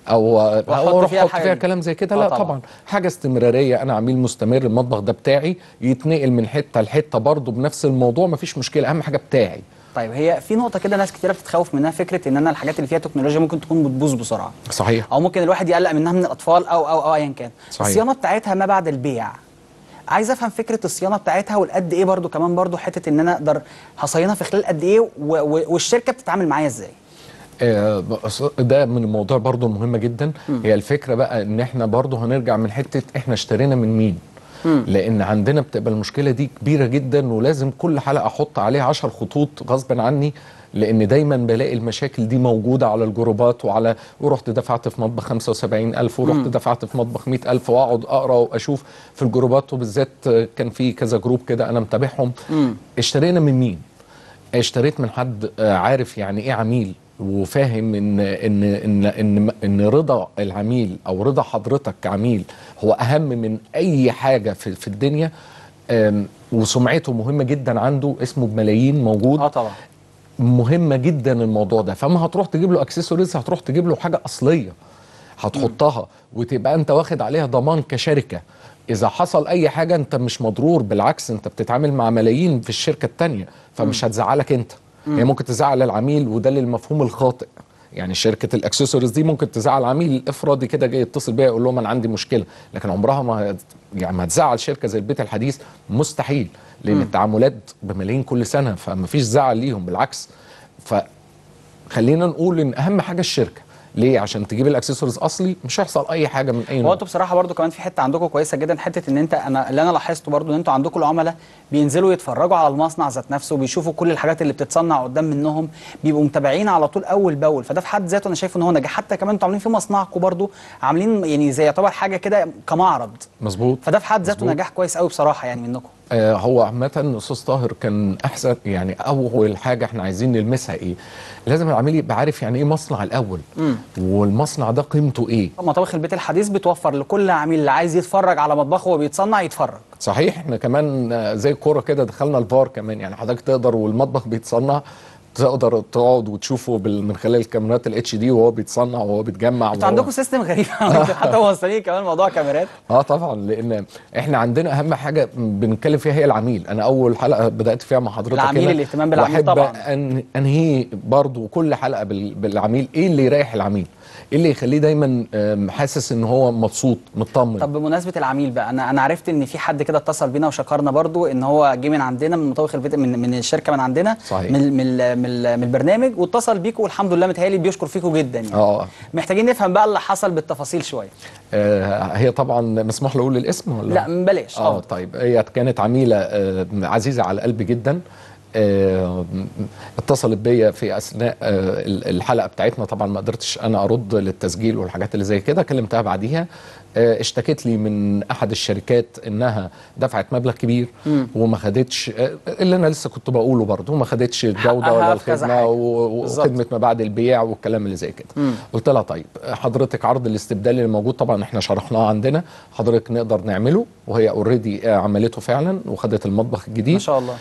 او وأحط او اروح فيها احط الحاجة فيها دي. كلام زي كده آه لا طبعاً. طبعا. حاجه استمراريه انا عميل مستمر المطبخ ده بتاعي يتنقل من حته لحته برضه بنفس الموضوع مفيش مشكله اهم حاجه بتاعي طيب هي في نقطه كده ناس كتيره بتتخوف منها فكره ان انا الحاجات اللي فيها تكنولوجيا ممكن تكون بتبوظ بسرعه صحيح او ممكن الواحد يقلق منها من الاطفال او او او ايا كان صحيح. الصيانه بتاعتها ما بعد البيع عايز افهم فكره الصيانه بتاعتها والقد ايه برضو كمان برضو حته ان انا اقدر هصينها في خلال قد ايه و- و- والشركه بتتعامل معايا ازاي آه، بص- ده من الموضوع برضو المهمة جدا هي الفكرة بقى ان احنا برضو هنرجع من حتة احنا اشترينا من مين لان عندنا بتبقى المشكلة دي كبيرة جدا ولازم كل حلقة احط عليها عشر خطوط غصبا عني لان دايما بلاقي المشاكل دي موجودة على الجروبات وعلى ورحت دفعت في مطبخ 75 ألف ورحت دفعت في مطبخ 100 ألف واقعد اقرا واشوف في الجروبات وبالذات آه، كان في كذا جروب كده انا متابعهم اشترينا من مين اشتريت من حد آه، عارف يعني ايه عميل وفاهم ان ان ان ان ان رضا العميل او رضا حضرتك كعميل هو اهم من اي حاجه في في الدنيا آم، وسمعته مهمه جدا عنده اسمه بملايين موجود اه طبعا مهمه جدا الموضوع ده فما هتروح تجيب له اكسسوارز هتروح تجيب له حاجه اصليه هتحطها وتبقى انت واخد عليها ضمان كشركه اذا حصل اي حاجه انت مش مضرور بالعكس انت بتتعامل مع ملايين في الشركه التانية فمش هتزعلك انت هي ممكن تزعل العميل وده للمفهوم الخاطئ يعني شركه الاكسسوارز دي ممكن تزعل عميل افرادي كده جاي يتصل بيا يقول لهم انا عندي مشكله لكن عمرها ما هت- يعني ما هتزعل شركه زي البيت الحديث مستحيل لان التعاملات بملايين كل سنه فما فيش زعل ليهم بالعكس فخلينا نقول ان اهم حاجه الشركه ليه عشان تجيب الاكسسوارز اصلي مش هيحصل اي حاجه من اي هو نوع انتوا بصراحه برضو كمان في حته عندكم كويسه جدا حته ان انت انا اللي انا لاحظته برضو ان انتوا عندكم العملاء بينزلوا يتفرجوا على المصنع ذات نفسه بيشوفوا كل الحاجات اللي بتتصنع قدام منهم بيبقوا متابعين على طول اول باول فده في حد ذاته انا شايفه ان هو نجاح حتى كمان انتوا عاملين في مصنعكم برضو عاملين يعني زي يعتبر حاجه كده كمعرض مظبوط فده في حد ذاته مظبوط. نجاح كويس قوي بصراحه يعني منكم آه هو عامة أستاذ طاهر كان أحسن يعني أول حاجة إحنا عايزين نلمسها إيه؟ لازم العميل يبقى عارف يعني إيه مصنع الأول والمصنع ده قيمته إيه؟ مطابخ البيت الحديث بتوفر لكل عميل اللي عايز يتفرج على مطبخه وهو بيتصنع يتفرج صحيح احنا كمان آه، زي الكوره كده دخلنا الفار كمان يعني حضرتك تقدر والمطبخ بيتصنع تقدر تقعد وتشوفه بال- من خلال الكاميرات الاتش دي وهو بيتصنع وهو بيتجمع انتوا وهو- عندكم سيستم غريب حتى موصلين كمان موضوع كاميرات اه طبعا لان احنا عندنا اهم حاجه بنتكلم فيها هي العميل انا اول حلقه بدات فيها مع حضرتك العميل، هنا، الاهتمام بالعميل واحب طبعاً. أن انهي برضو كل حلقه بال- بالعميل ايه اللي يريح العميل ايه اللي يخليه دايما آم، حاسس ان هو مبسوط مطمن طب بمناسبه العميل بقى انا انا عرفت ان في حد كده اتصل بينا وشكرنا برضو ان هو جه من عندنا من مطابخ البيت من من الشركه من عندنا صحيح. من من من, من البرنامج واتصل بيكم والحمد لله متهيألي بيشكر فيكم جدا يعني اه محتاجين نفهم بقى اللي حصل بالتفاصيل شويه آه، هي طبعا مسموح له اقول الاسم ولا لا بلاش اه افضل طيب هي كانت عميله آه، عزيزه على قلبي جدا آه، اتصلت بيا في اثناء آه، الحلقه بتاعتنا طبعا ما قدرتش انا ارد للتسجيل والحاجات اللي زي كده كلمتها بعديها آه، اشتكت لي من احد الشركات انها دفعت مبلغ كبير وما خدتش آه، اللي انا لسه كنت بقوله برضه ما خدتش الجوده حقها ولا في كذا الخدمه حاجة. و- بالظبط. وخدمه ما بعد البيع والكلام اللي زي كده قلت لها طيب حضرتك عرض الاستبدال اللي موجود طبعا احنا شرحناه عندنا حضرتك نقدر نعمله وهي اوريدي عملته فعلا وخدت المطبخ الجديد ما شاء الله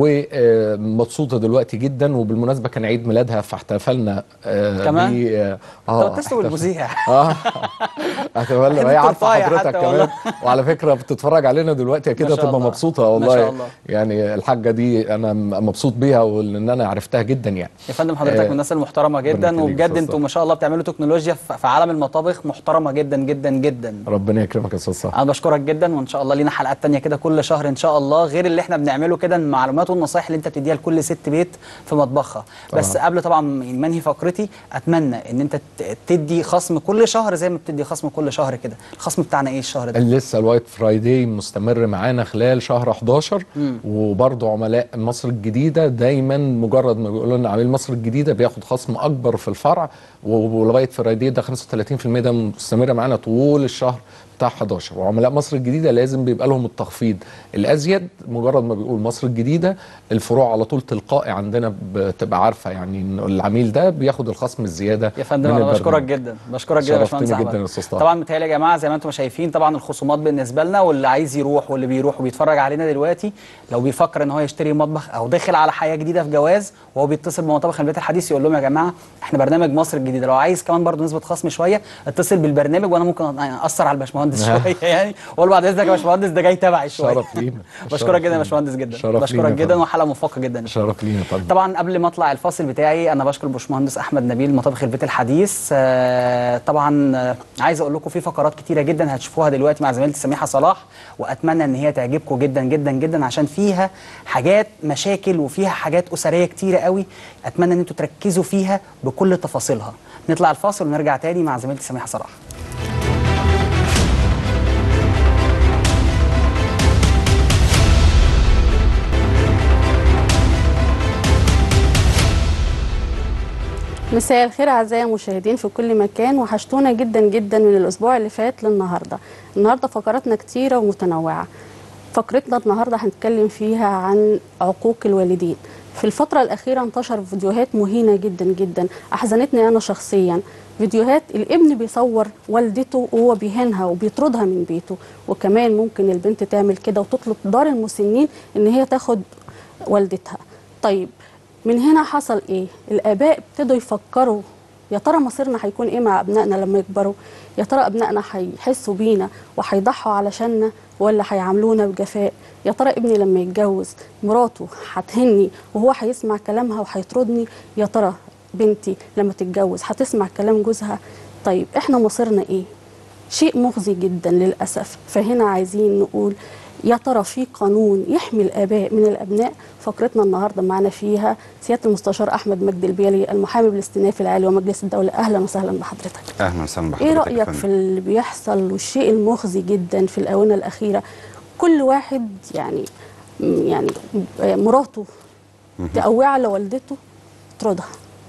ومبسوطه دلوقتي جدا وبالمناسبه كان عيد ميلادها فاحتفلنا آه، كمان؟ ب- اه طب اتصلوا احتفل- بالمذيع اه احتفلنا عايزين وهي عارفه تورتاية حضرتك حتى كمان والله. وعلى فكره بتتفرج علينا دلوقتي كده ما شاء تبقى الله. مبسوطه ما والله شاء الله. يعني الحاجه دي انا م- مبسوط بيها وان انا عرفتها جدا يعني يا فندم حضرتك آه، من الناس المحترمه ربنا جدا يخليك وبجد أستاذ انتوا طارق. ما شاء الله بتعملوا تكنولوجيا في في عالم المطابخ محترمه جدا جدا جدا ربنا يكرمك يا استاذ صاحبي انا بشكرك جدا وان شاء الله لينا حلقات تانية كده كل شهر ان شاء الله غير اللي احنا بنعمله كده المعلومات والنصايح اللي انت بتديها لكل ست بيت في مطبخها بس قبل طبعا ما انهي فقرتي اتمنى ان انت ت- تدي خصم كل شهر زي ما بتدي خصم كل شهر كده الخصم بتاعنا ايه الشهر ده لسه الوايت فرايداي مستمر معانا خلال شهر 11 وبرضه عملاء مصر الجديده دايما مجرد ما بيقولوا لنا عميل مصر الجديده بياخد خصم اكبر في الفرع والوايت فرايداي ده 35% ده مستمر معانا طول الشهر بتاع 11 وعملاء مصر الجديده لازم بيبقى لهم التخفيض الازيد مجرد ما بيقول مصر الجديده الفروع على طول تلقائي عندنا بتبقى عارفه يعني ان العميل ده بياخد الخصم الزياده يا فندم من انا البرنامج. بشكرك جدا بشكرك جدا يا شرفتني باشمهندس جدا احمد يا أستاذ طه. طبعا متهيألي يا جماعه زي ما انتم شايفين طبعا الخصومات بالنسبه لنا واللي عايز يروح واللي بيروح وبيتفرج علينا دلوقتي لو بيفكر ان هو يشتري مطبخ او داخل على حياه جديده في جواز وهو بيتصل بمطابخ البيت الحديث يقول لهم يا جماعه احنا برنامج مصر الجديده لو عايز كمان برضه نسبه خصم شويه اتصل بالبرنامج وانا ممكن اثر على الباشمهندس شويه يعني واقول بعد اذنك يا باشمهندس ده جاي تبعي شويه شرف لينا. بشكرك شرف جدا يا لينا. باشمهندس جدا شرف لينا بشكرك يا جدا فندم. وحلقه موفقه جدا شرف لينا طبعا طبعا قبل ما اطلع الفاصل بتاعي انا بشكر الباشمهندس احمد نبيل مطابخ البيت الحديث آه، طبعا آه، عايز اقول لكم في فقرات كتيره جدا هتشوفوها دلوقتي مع زميلتي سميحه صلاح واتمنى ان هي تعجبكم جدا جدا جدا عشان فيها حاجات مشاكل وفيها حاجات اسريه كتيره قوي اتمنى ان انتوا تركزوا فيها بكل تفاصيلها نطلع الفاصل ونرجع تاني مع زميلتي سميحه صلاح مساء الخير اعزائي المشاهدين في كل مكان وحشتونا جدا جدا من الاسبوع اللي فات للنهارده النهارده فقراتنا كتيره ومتنوعه فقرتنا النهارده هنتكلم فيها عن عقوق الوالدين في الفترة الأخيرة انتشر فيديوهات مهينة جدا جدا أحزنتني أنا شخصيا فيديوهات الابن بيصور والدته وهو بيهينها وبيطردها من بيته وكمان ممكن البنت تعمل كده وتطلب دار المسنين إن هي تاخد والدتها طيب من هنا حصل ايه الاباء ابتدوا يفكروا يا ترى مصيرنا هيكون ايه مع ابنائنا لما يكبروا يا ترى ابنائنا هيحسوا بينا وهيضحوا علشاننا ولا هيعاملونا بجفاء يا ترى ابني لما يتجوز مراته هتهني وهو هيسمع كلامها وهيطردني يا ترى بنتي لما تتجوز هتسمع كلام جوزها طيب احنا مصيرنا ايه شيء مخزي جدا للأسف فهنا عايزين نقول يا ترى في قانون يحمي الآباء من الأبناء فقرتنا النهاردة معنا فيها سيادة المستشار أحمد مجدي البيلي المحامي بالاستئناف العالي ومجلس الدولة أهلا وسهلا بحضرتك اهلا وسهلا بحضرتك إيه يا رأيك فندم. في اللي بيحصل والشيء المخزي جدا في الآونة الأخيرة كل واحد يعني يعني مراته تقوي على والدته تطردها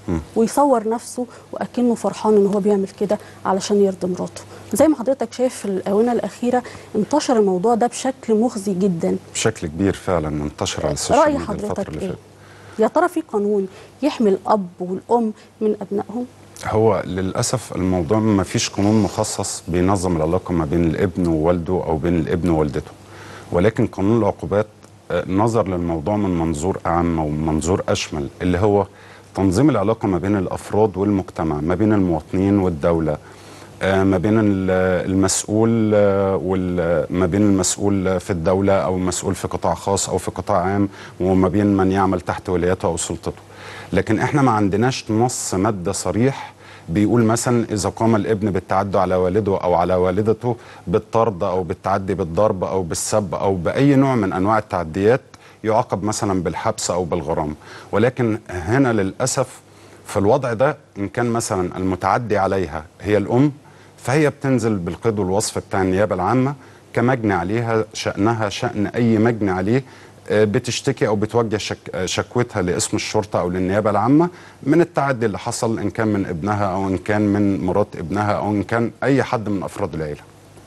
ويصور نفسه واكنه فرحان ان هو بيعمل كده علشان يرضي مراته زي ما حضرتك شايف في الاونه الاخيره انتشر الموضوع ده بشكل مخزي جدا بشكل كبير فعلا انتشر على السوشيال راي ميديا الفتره حضرتك اللي ايه فاتت يا ترى في قانون يحمي الاب والام من ابنائهم هو للاسف الموضوع ما فيش قانون مخصص بينظم العلاقه ما بين الابن ووالده او بين الابن ووالدته ولكن قانون العقوبات آه، نظر للموضوع من منظور اعم ومن منظور اشمل اللي هو تنظيم العلاقه ما بين الافراد والمجتمع ما بين المواطنين والدوله آه، ما بين ال- المسؤول آه، وال- ما بين المسؤول في الدولة أو المسؤول في قطاع خاص أو في قطاع عام وما بين من يعمل تحت ولايته أو سلطته لكن احنا ما عندناش نص مادة صريح بيقول مثلا إذا قام الابن بالتعدي على والده أو على والدته بالطرد أو بالتعدي بالضرب أو بالسب أو بأي نوع من أنواع التعديات يعاقب مثلا بالحبس أو بالغرامة ولكن هنا للأسف في الوضع ده ان كان مثلا المتعدي عليها هي الام فهي بتنزل بالقيد والوصف بتاع النيابه العامه كمجني عليها شانها شان اي مجني عليه آه، بتشتكي او بتوجه شك آه، شكوتها لاسم الشرطه او للنيابه العامه من التعدي اللي حصل ان كان من ابنها او ان كان من مرات ابنها او ان كان اي حد من افراد العيله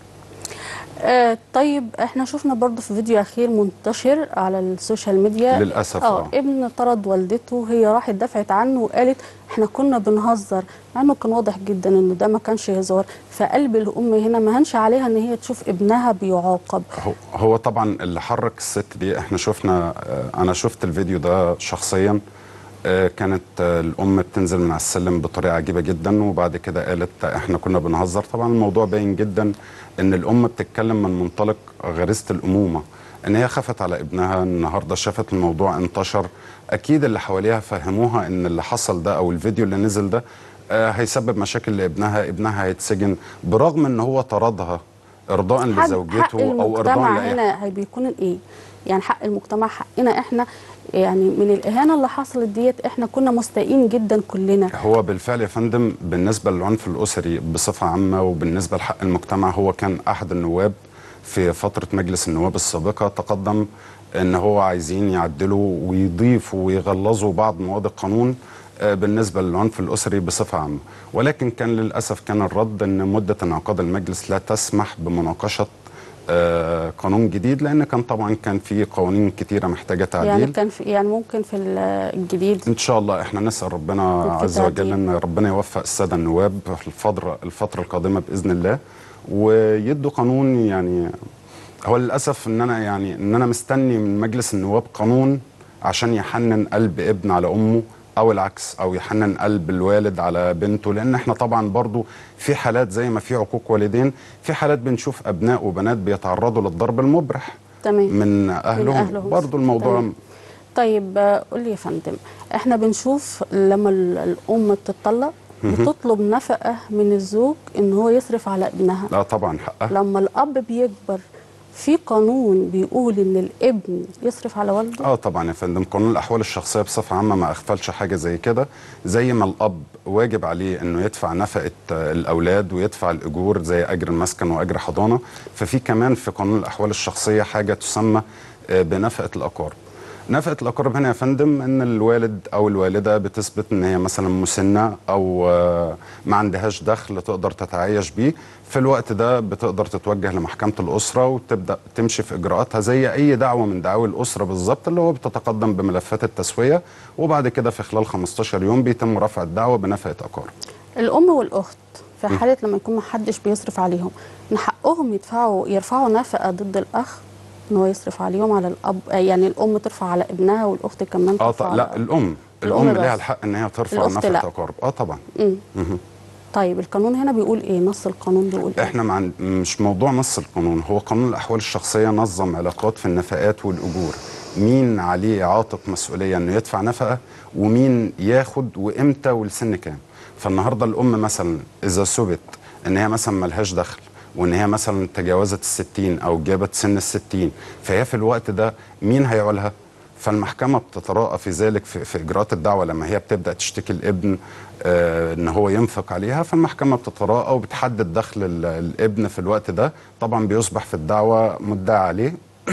آه طيب احنا شفنا برضو في فيديو اخير منتشر على السوشيال ميديا للأسف، اه آه. ابن طرد والدته هي راحت دفعت عنه وقالت احنا كنا بنهزر مع انه كان واضح جدا انه ده ما كانش هزار فقلب الام هنا ما هنش عليها ان هي تشوف ابنها بيعاقب هو هو طبعا اللي حرك الست دي احنا شفنا آه، انا شفت الفيديو ده شخصيا آه، كانت آه، الام بتنزل من على السلم بطريقه عجيبه جدا وبعد كده قالت احنا كنا بنهزر طبعا الموضوع باين جدا ان الام بتتكلم من منطلق غريزه الامومه ان هي خافت على ابنها النهارده شافت الموضوع انتشر اكيد اللي حواليها فهموها ان اللي حصل ده او الفيديو اللي نزل ده آه، هيسبب مشاكل لابنها ابنها هيتسجن برغم ان هو طردها ارضاء حق- لزوجته حق او ارضاء المجتمع لاي هنا هي بيكون ايه يعني حق المجتمع حقنا احنا يعني من الاهانه اللي حصلت ديت احنا كنا مستائين جدا كلنا هو بالفعل يا فندم بالنسبه للعنف الاسري بصفه عامه وبالنسبه لحق المجتمع هو كان احد النواب في فتره مجلس النواب السابقه تقدم ان هو عايزين يعدلوا ويضيفوا ويغلظوا بعض مواد القانون آه، بالنسبه للعنف الاسري بصفه عامه ولكن كان للاسف كان الرد ان مده انعقاد المجلس لا تسمح بمناقشه آه، قانون جديد لان كان طبعا كان في قوانين كتيره محتاجه تعديل يعني كان في يعني ممكن في ال- الجديد ان شاء الله احنا نسال ربنا في عز وجل تعديل. ان ربنا يوفق الساده النواب في الفتره الفتره القادمه باذن الله ويدوا قانون يعني هو للاسف ان انا يعني ان انا مستني من مجلس النواب قانون عشان يحنن قلب ابن على امه او العكس او يحنن قلب الوالد على بنته لان احنا طبعا برضو في حالات زي ما في عقوق والدين في حالات بنشوف ابناء وبنات بيتعرضوا للضرب المبرح تمام من اهلهم, أهلهم. برضو الموضوع تمام. طيب آه، قول لي يا فندم احنا بنشوف لما ال- الام بتطلق بتطلب نفقه من الزوج ان هو يصرف على ابنها لا طبعا حقها لما الاب بيكبر في قانون بيقول ان الابن يصرف على والده اه طبعا يا فندم قانون الاحوال الشخصيه بصفه عامه ما اغفلش حاجه زي كده زي ما الاب واجب عليه انه يدفع نفقه آه، الاولاد ويدفع الاجور زي اجر المسكن واجر حضانه ففي كمان في قانون الاحوال الشخصيه حاجه تسمى آه، بنفقه الاقارب نفقه الاقارب هنا يا فندم ان الوالد او الوالده بتثبت ان هي مثلا مسنه او آه، ما عندهاش دخل تقدر تتعايش بيه في الوقت ده بتقدر تتوجه لمحكمه الاسره وتبدا تمشي في اجراءاتها زي اي دعوه من دعاوي الاسره بالظبط اللي هو بتتقدم بملفات التسويه وبعد كده في خلال 15 يوم بيتم رفع الدعوه بنفقه اقارب الام والاخت في حاله لما يكون محدش بيصرف عليهم من حقهم يدفعوا يرفعوا نفقه ضد الاخ ان هو يصرف عليهم على الاب آه، يعني الام ترفع على ابنها والاخت كمان اه ترفع ط- على لا الام الأم الام بس. ليها الحق ان هي ترفع الأخت نفقه لا. اقارب اه طبعا مم. طيب القانون هنا بيقول ايه نص القانون بيقول ايه احنا مع مش موضوع نص القانون هو قانون الاحوال الشخصيه نظم علاقات في النفقات والاجور مين عليه عاتق مسؤوليه انه يدفع نفقه ومين ياخد وامتى ولسن كام فالنهارده الام مثلا اذا ثبت ان هي مثلا ملهاش دخل وان هي مثلا تجاوزت الستين او جابت سن الستين فهي في الوقت ده مين هيعولها فالمحكمة بتتراءى في ذلك في, في إجراءات الدعوة لما هي بتبدأ تشتكي الابن آه إن هو ينفق عليها فالمحكمة بتتراءى وبتحدد دخل ال- الابن في الوقت ده طبعا بيصبح في الدعوة مدعى عليه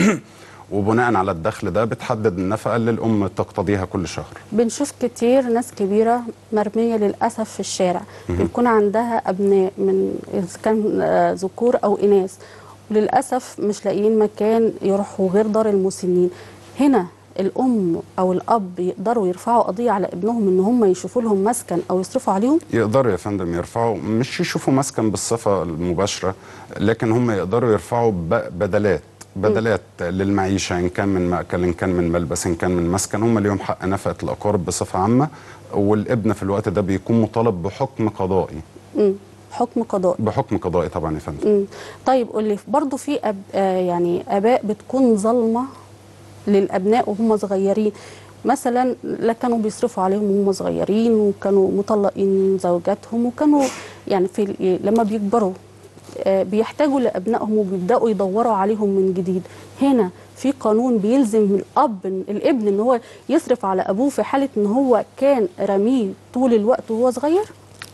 وبناء على الدخل ده بتحدد النفقة اللي الأم تقتضيها كل شهر بنشوف كتير ناس كبيرة مرمية للأسف في الشارع بيكون عندها أبناء من إذا كان آه، ذكور أو إناث وللأسف مش لاقيين مكان يروحوا غير دار المسنين هنا الأم أو الأب يقدروا يرفعوا قضية على ابنهم إن هم يشوفوا لهم مسكن أو يصرفوا عليهم يقدروا يا فندم يرفعوا مش يشوفوا مسكن بالصفة المباشرة لكن هم يقدروا يرفعوا ب- بدلات بدلات للمعيشة إن كان من مأكل إن كان من ملبس إن كان من مسكن هم ليهم حق نفقة الأقارب بصفة عامة والابن في الوقت ده بيكون مطالب بحكم قضائي مم. حكم قضائي بحكم قضائي طبعا يا فندم مم. طيب قول لي برضه في أب آه يعني اباء بتكون ظالمه للابناء وهم صغيرين مثلا لا كانوا بيصرفوا عليهم وهم صغيرين وكانوا مطلقين زوجاتهم وكانوا يعني في ال- لما بيكبروا آه، بيحتاجوا لابنائهم وبيبداوا يدوروا عليهم من جديد هنا في قانون بيلزم الاب إن- الابن ان هو يصرف على ابوه في حاله ان هو كان رميه طول الوقت وهو صغير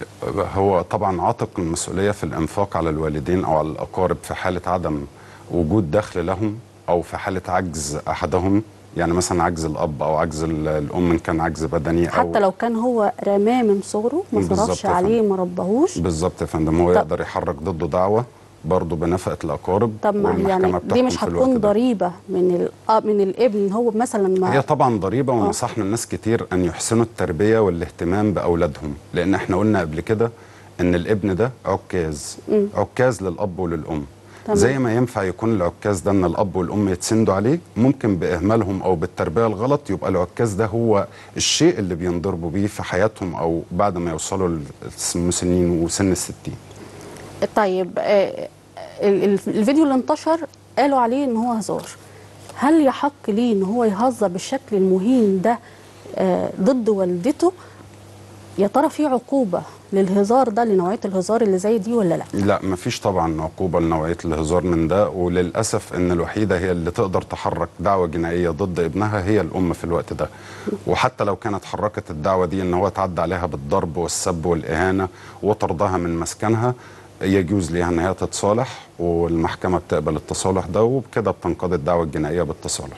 هو طبعا عاتق المسؤولية في الإنفاق على الوالدين أو على الأقارب في حالة عدم وجود دخل لهم أو في حالة عجز أحدهم يعني مثلا عجز الأب أو عجز ال- الأم إن كان عجز بدني أو حتى لو كان هو رماه من صغره ما بالظبط صرفش يا فندم. عليه ما ربهوش بالظبط يا فندم هو طب- يقدر يحرك ضده دعوة برضه بنفقة الأقارب طب ما والمحكمة يعني دي بتحكم مش في الوقت هتكون ده. ضريبه من الاب من الابن هو مثلا ما هي طبعا ضريبة ونصحنا الناس كتير أن يحسنوا التربية والاهتمام بأولادهم لأن احنا قلنا قبل كده أن الابن ده عكاز عكاز للأب وللأم تمام. زي ما ينفع يكون العكاز ده ان الاب والام يتسندوا عليه ممكن باهمالهم او بالتربيه الغلط يبقى العكاز ده هو الشيء اللي بينضربوا بيه في حياتهم او بعد ما يوصلوا للمسنين وسن الستين طيب آه، ال- ال- الفيديو اللي انتشر قالوا عليه ان هو هزار هل يحق ليه ان هو يهزر بالشكل المهين ده آه، ضد والدته يا ترى في عقوبه للهزار ده لنوعيه الهزار اللي زي دي ولا لا لا مفيش طبعا عقوبة لنوعية الهزار من ده وللأسف إن الوحيدة هي اللي تقدر تحرك دعوة جنائية ضد ابنها هي الأم في الوقت ده وحتى لو كانت حركت الدعوة دي إن هو تعدى عليها بالضرب والسب والإهانة وطردها من مسكنها يجوز ليها إن هي تتصالح والمحكمة بتقبل التصالح ده وبكده بتنقضي الدعوة الجنائية بالتصالح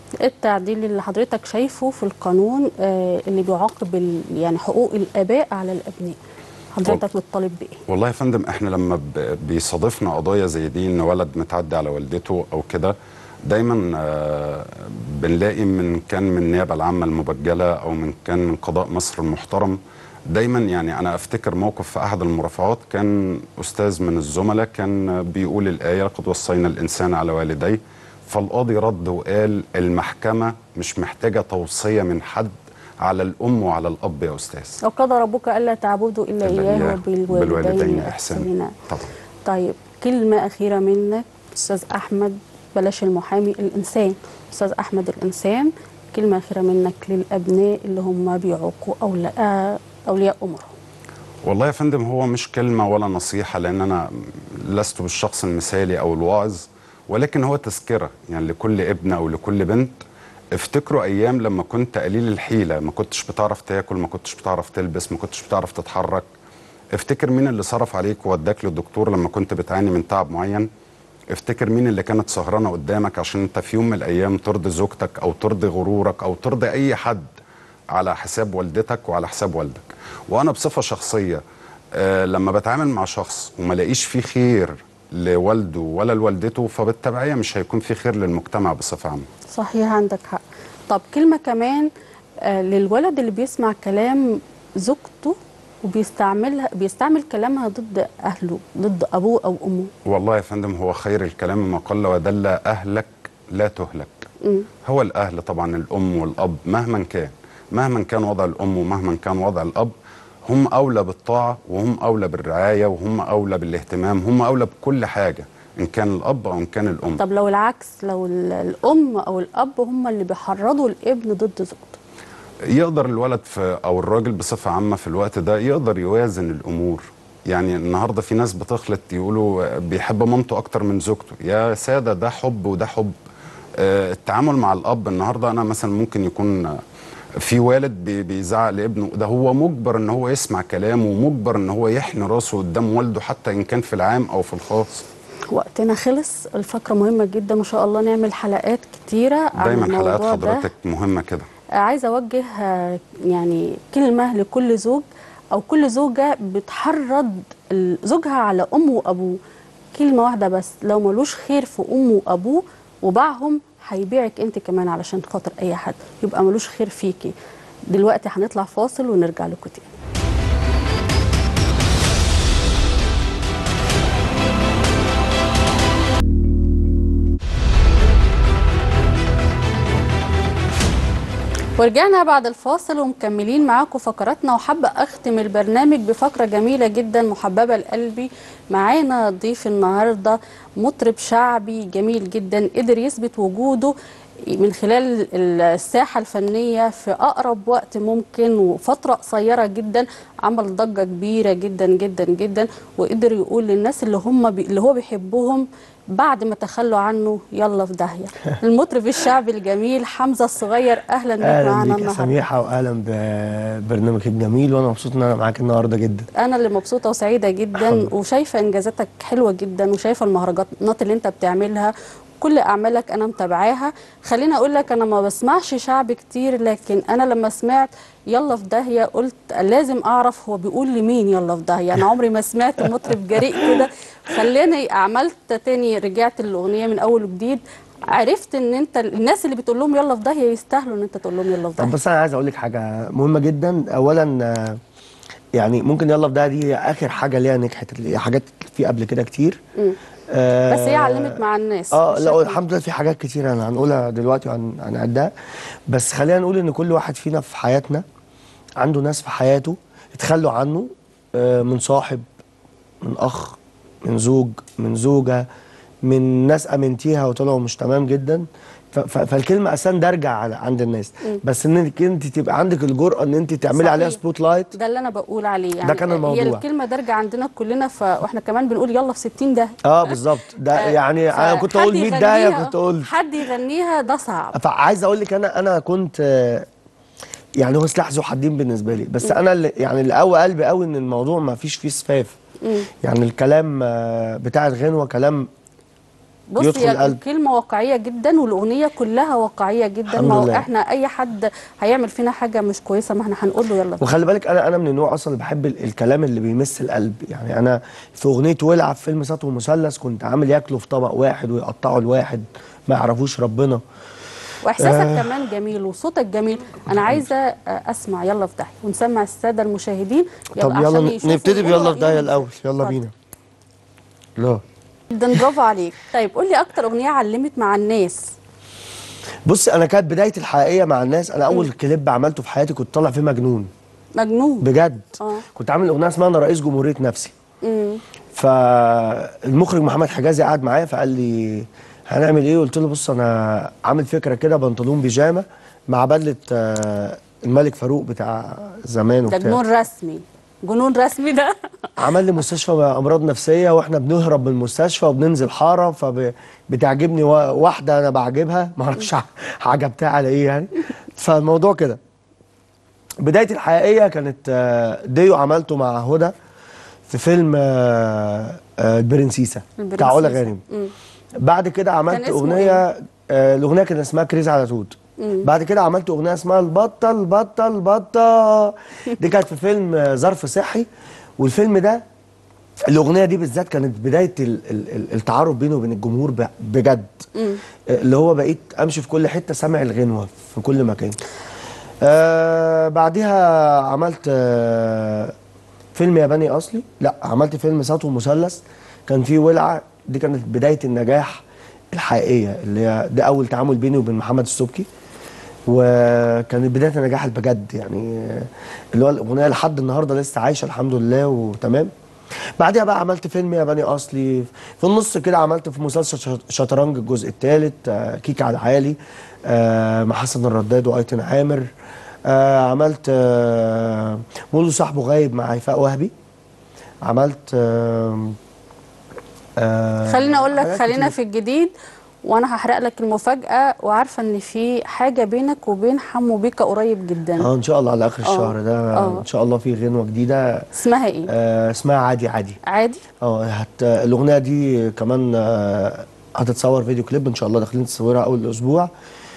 إيه التعديل اللي حضرتك شايفه في القانون آه، اللي بيعاقب ال- يعني حقوق الاباء على الابناء حضرتك بتطالب بايه والله يا فندم احنا لما ب- بيصادفنا قضايا زي دي ان ولد متعدي على والدته او كده دايما آه، بنلاقي من كان من النيابه العامه المبجله او من كان من قضاء مصر المحترم دايما يعني انا افتكر موقف في احد المرافعات كان استاذ من الزملاء كان بيقول الايه قد وصينا الانسان على والديه فالقاضي رد وقال المحكمه مش محتاجه توصيه من حد على الام وعلى الاب يا استاذ وقضى ربك الا تعبدوا الا إلا اياه إياه وبالوالدين بالوالدين احسانا إحسانا. طبعا طيب كلمه اخيره منك استاذ احمد بلاش المحامي الانسان استاذ احمد الانسان كلمه اخيره منك للابناء اللي هم بيعوقوا اولياء اولياء امورهم والله يا فندم هو مش كلمة ولا نصيحة لأن أنا لست بالشخص المثالي أو الواعظ ولكن هو تذكرة يعني لكل ابن أو لكل بنت افتكروا أيام لما كنت قليل الحيلة ما كنتش بتعرف تاكل ما كنتش بتعرف تلبس ما كنتش بتعرف تتحرك افتكر مين اللي صرف عليك ووداك للدكتور لما كنت بتعاني من تعب معين افتكر مين اللي كانت سهرانة قدامك عشان انت في يوم من الأيام ترضي زوجتك أو ترضي غرورك أو ترضي أي حد على حساب والدتك وعلى حساب والدك وانا بصفه شخصيه آه لما بتعامل مع شخص وما لاقيش فيه خير لوالده ولا لوالدته فبالتبعيه مش هيكون في خير للمجتمع بصفه عامه صحيح عندك حق طب كلمة كمان آه، للولد اللي بيسمع كلام زوجته وبيستعملها بيستعمل كلامها ضد أهله ضد أبوه أو أمه والله يا فندم هو خير الكلام ما قل ودل اهلك لا تهلك مم. هو الاهل طبعا الام والاب مهما كان مهما كان وضع الام ومهما كان وضع الاب هم اولى بالطاعه وهم اولى بالرعايه وهم اولى بالاهتمام هم اولى بكل حاجه ان كان الاب او ان كان الام طب لو العكس لو ال- الأم أو الأب هم اللي بيحرضوا الابن ضد زوجته يقدر الولد في او الراجل بصفه عامه في الوقت ده يقدر يوازن الامور يعني النهارده في ناس بتخلط يقولوا بيحب مامته اكتر من زوجته يا ساده ده حب وده حب آه، التعامل مع الاب النهارده انا مثلا ممكن يكون آه، في والد بي- بيزعق لابنه ده هو مجبر ان هو يسمع كلامه ومجبر ان هو يحني راسه قدام والده حتى ان كان في العام او في الخاص وقتنا خلص الفقرة مهمة جدا وإن شاء الله نعمل حلقات كتيرة عن دايما حلقات الموضوع ده حضرتك مهمه كده عايزه اوجه آه، يعني كلمه لكل زوج او كل زوجه بتحرض ال- زوجها على امه وابوه كلمه واحده بس لو ملوش خير في امه وابوه وباعهم هيبيعك انت كمان علشان خاطر اي حد يبقى ملوش خير فيكي دلوقتي هنطلع فاصل ونرجع لكم تاني ورجعنا بعد الفاصل ومكملين معاكم فقراتنا وحابة أختم البرنامج بفقرة جميلة جدا محببة لقلبي معانا ضيف النهاردة مطرب شعبي جميل جدا قدر يثبت وجوده من خلال الساحة الفنية في أقرب وقت ممكن وفترة قصيرة جدا عمل ضجة كبيرة جدا جدا جدا وقدر يقول للناس اللي هم بي اللي هو بيحبهم بعد ما تخلوا عنه يلا في داهية المطرب الشعبي الجميل حمزة الصغير أهلا بك اهلا معانا بيك يا النهاردة سميحه واهلا ببرنامجك الجميل وانا مبسوط ان انا معاك النهارده جدا انا اللي مبسوطه وسعيده جدا الحمد وشايفه انجازاتك حلوه جدا وشايفه المهرجانات اللي انت بتعملها كل اعمالك انا متابعاها خليني اقول لك انا ما بسمعش شعب كتير لكن انا لما سمعت يلا في داهيه قلت لازم اعرف هو بيقول لمين يلا في داهيه انا عمري ما سمعت مطرب جريء كده خلاني عملت تاني رجعت الاغنيه من اول وجديد عرفت ان انت الناس اللي بتقول لهم يلا في داهيه يستاهلوا ان انت تقول لهم يلا في طب داهيه بس انا عايز اقول لك حاجه مهمه جدا اولا آه، يعني ممكن يلا في ده دي اخر حاجه ليها نجحت اللي- حاجات في قبل كده كتير مم. آه، بس هي علمت مع الناس اه لا بشكل- الحمد لله في حاجات كتير انا هنقولها دلوقتي وهن- هنعدها بس خلينا نقول ان كل واحد فينا في حياتنا عنده ناس في حياته اتخلوا عنه آه، من صاحب من اخ من زوج من زوجه من ناس امنتيها وطلعوا مش تمام جدا ف- ف- فالكلمه اساسا دارجه على عند الناس بس انك انت تبقى عندك الجرأه ان انت تعملي صحيح. عليها سبوت لايت ده اللي انا بقول عليه يعني ده كان الموضوع. هي الكلمه دارجه عندنا كلنا ف... واحنا كمان بنقول يلا في 60 ده اه بالظبط ده يعني انا كنت اقول 100 داهيه كنت اقول حد يغنيها ده صعب فعايز اقول لك انا انا كنت آه، يعني هو سلاح ذو حدين بالنسبه لي بس انا اللي يعني اللي قوي قلبي قوي ان الموضوع ما فيش فيه سفاف يعني الكلام آه، بتاع الغنوه كلام بص يدخل هي القلب الكلمة واقعية جدا والأغنية كلها واقعية جدا الحمد ما هو لله. احنا أي حد هيعمل فينا حاجة مش كويسة ما احنا هنقول له يلا وخلي بالك انا انا من النوع اصلا اللي بحب ال- الكلام اللي بيمس القلب يعني انا في اغنيه ولع في فيلم سطو مثلث كنت عامل ياكلوا في طبق واحد ويقطعوا الواحد ما يعرفوش ربنا واحساسك كمان جميل وصوتك جميل انا عايزه آه، اسمع يلا في داهيه ونسمع الساده المشاهدين طب عشان يلا ن- يشوفوا نبتدي يقولوا بيلا في داهيه رأيهم. الاول يلا اتفضل. بينا لا جدا برافو عليك طيب قول لي اكتر اغنيه علمت مع الناس بص انا كانت بدايتي الحقيقيه مع الناس انا اول كليب عملته في حياتي كنت طالع فيه مجنون مجنون بجد آه. كنت عامل اغنيه اسمها انا رئيس جمهوريه نفسي امم فالمخرج محمد حجازي قعد معايا فقال لي هنعمل ايه قلت له بص انا عامل فكره كده بنطلون بيجامه مع بدله آه، الملك فاروق بتاع زمان ده وبتاع جنون رسمي جنون رسمي ده عمل لي مستشفى امراض نفسيه واحنا بنهرب من المستشفى وبننزل حاره فبتعجبني واحده انا بعجبها ما اعرفش ع- عجبتها على ايه يعني فالموضوع كده بدايتي الحقيقيه كانت آه، ديو عملته مع هدى في فيلم آه، آه، البرنسيسه بتاع علا البرنسيسة. غانم مم. بعد كده عملت كان اسمه اغنيه آه، الاغنيه كان اسمها كريز على توت بعد كده عملت اغنيه اسمها البطه البطه البطه دي كانت في فيلم آه، ظرف صحي والفيلم ده الاغنيه دي بالذات كانت بدايه ال- ال- ال- التعارف بيني وبين الجمهور ب- بجد آه، اللي هو بقيت امشي في كل حته سامع الغنوه في كل مكان آه بعدها عملت آه فيلم ياباني اصلي لا عملت فيلم سطو مثلث كان فيه ولعه دي كانت بدايه النجاح الحقيقيه اللي هي ده اول تعامل بيني وبين محمد السبكي وكانت بدايه النجاح بجد يعني آه، اللي هو الاغنيه لحد النهارده لسه عايشه الحمد لله وتمام بعدها بقى عملت فيلم ياباني اصلي في النص كده عملت في مسلسل شط- شطرنج الجزء الثالث كيك على العالي آه، مع حسن الرداد وايتن عامر آه، عملت آه، مولو صاحبه غايب مع هيفاء وهبي عملت آه، آه، خليني اقول لك حاجات خلينا كتير. في الجديد وانا هحرق لك المفاجاه وعارفه ان في حاجه بينك وبين حمو بيكا قريب جدا اه ان شاء الله على اخر آه، الشهر ده آه. ان شاء الله في غنوه جديده اسمها ايه آه، اسمها عادي عادي عادي اه هت... الاغنيه دي كمان آه، هتتصور فيديو كليب ان شاء الله داخلين تصويرها اول الاسبوع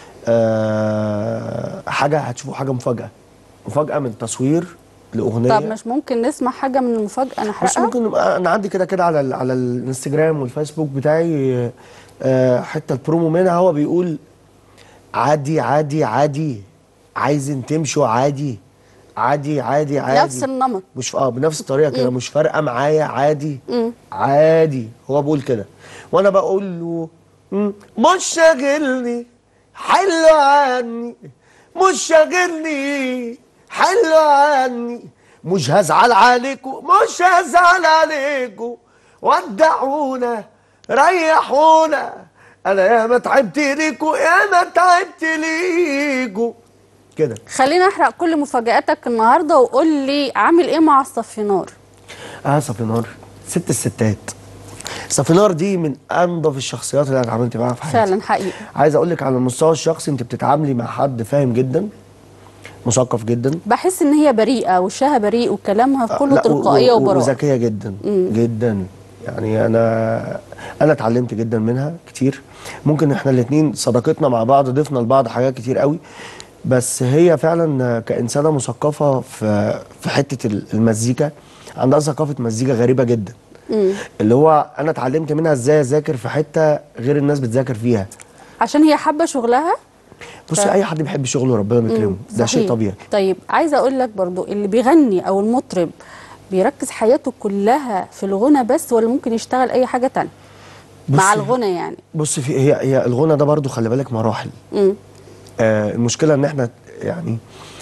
آه، حاجه هتشوفوا حاجه مفاجاه مفاجاه من تصوير لاغنيه طب مش ممكن نسمع حاجه من المفاجاه بس نحرقها ممكن نبقى انا عندي كده كده على ال... على الانستجرام والفيسبوك بتاعي آه، حته البرومو منها هو بيقول عادي عادي عادي عايزين تمشوا عادي عادي عادي عادي نفس النمط مش اه بنفس الطريقه كده مش فارقه معايا عادي عادي هو بيقول كده وانا بقول له مم، مش شاغلني حلو عني مش شاغلني حلو عني مش هزعل عليكم مش هزعل عليكم ودعونا ريحونا انا ياما تعبت ليكوا ياما تعبت ليكوا كده خلينا احرق كل مفاجاتك النهارده وقول لي عامل ايه مع الصفينار اه صفينار ست الستات صفينار دي من انظف الشخصيات اللي انا اتعاملت معاها في حياتي فعلا حقيقي عايز اقول لك على المستوى الشخصي انت بتتعاملي مع حد فاهم جدا مثقف جدا بحس ان هي بريئه وشها بريء وكلامها كله لا، و- تلقائيه و- وبراءه وذكيه جدا جدا يعني انا انا اتعلمت جدا منها كتير ممكن احنا الاثنين صداقتنا مع بعض ضفنا لبعض حاجات كتير قوي بس هي فعلا كانسانه مثقفه في في حته ال- المزيكا عندها ثقافه مزيكا غريبه جدا اللي هو انا اتعلمت منها ازاي اذاكر في حته غير الناس بتذاكر فيها عشان هي حابه شغلها بصي اي حد بيحب شغله ربنا بيكرمه ده شيء صحيح. طبيعي طيب عايزه اقول لك برضو اللي بيغني او المطرب بيركز حياته كلها في الغنى بس ولا ممكن يشتغل اي حاجه تانية مع بصي- الغنى يعني بص في هي هي الغنى ده برضو خلي بالك مراحل امم آه المشكله ان احنا يعني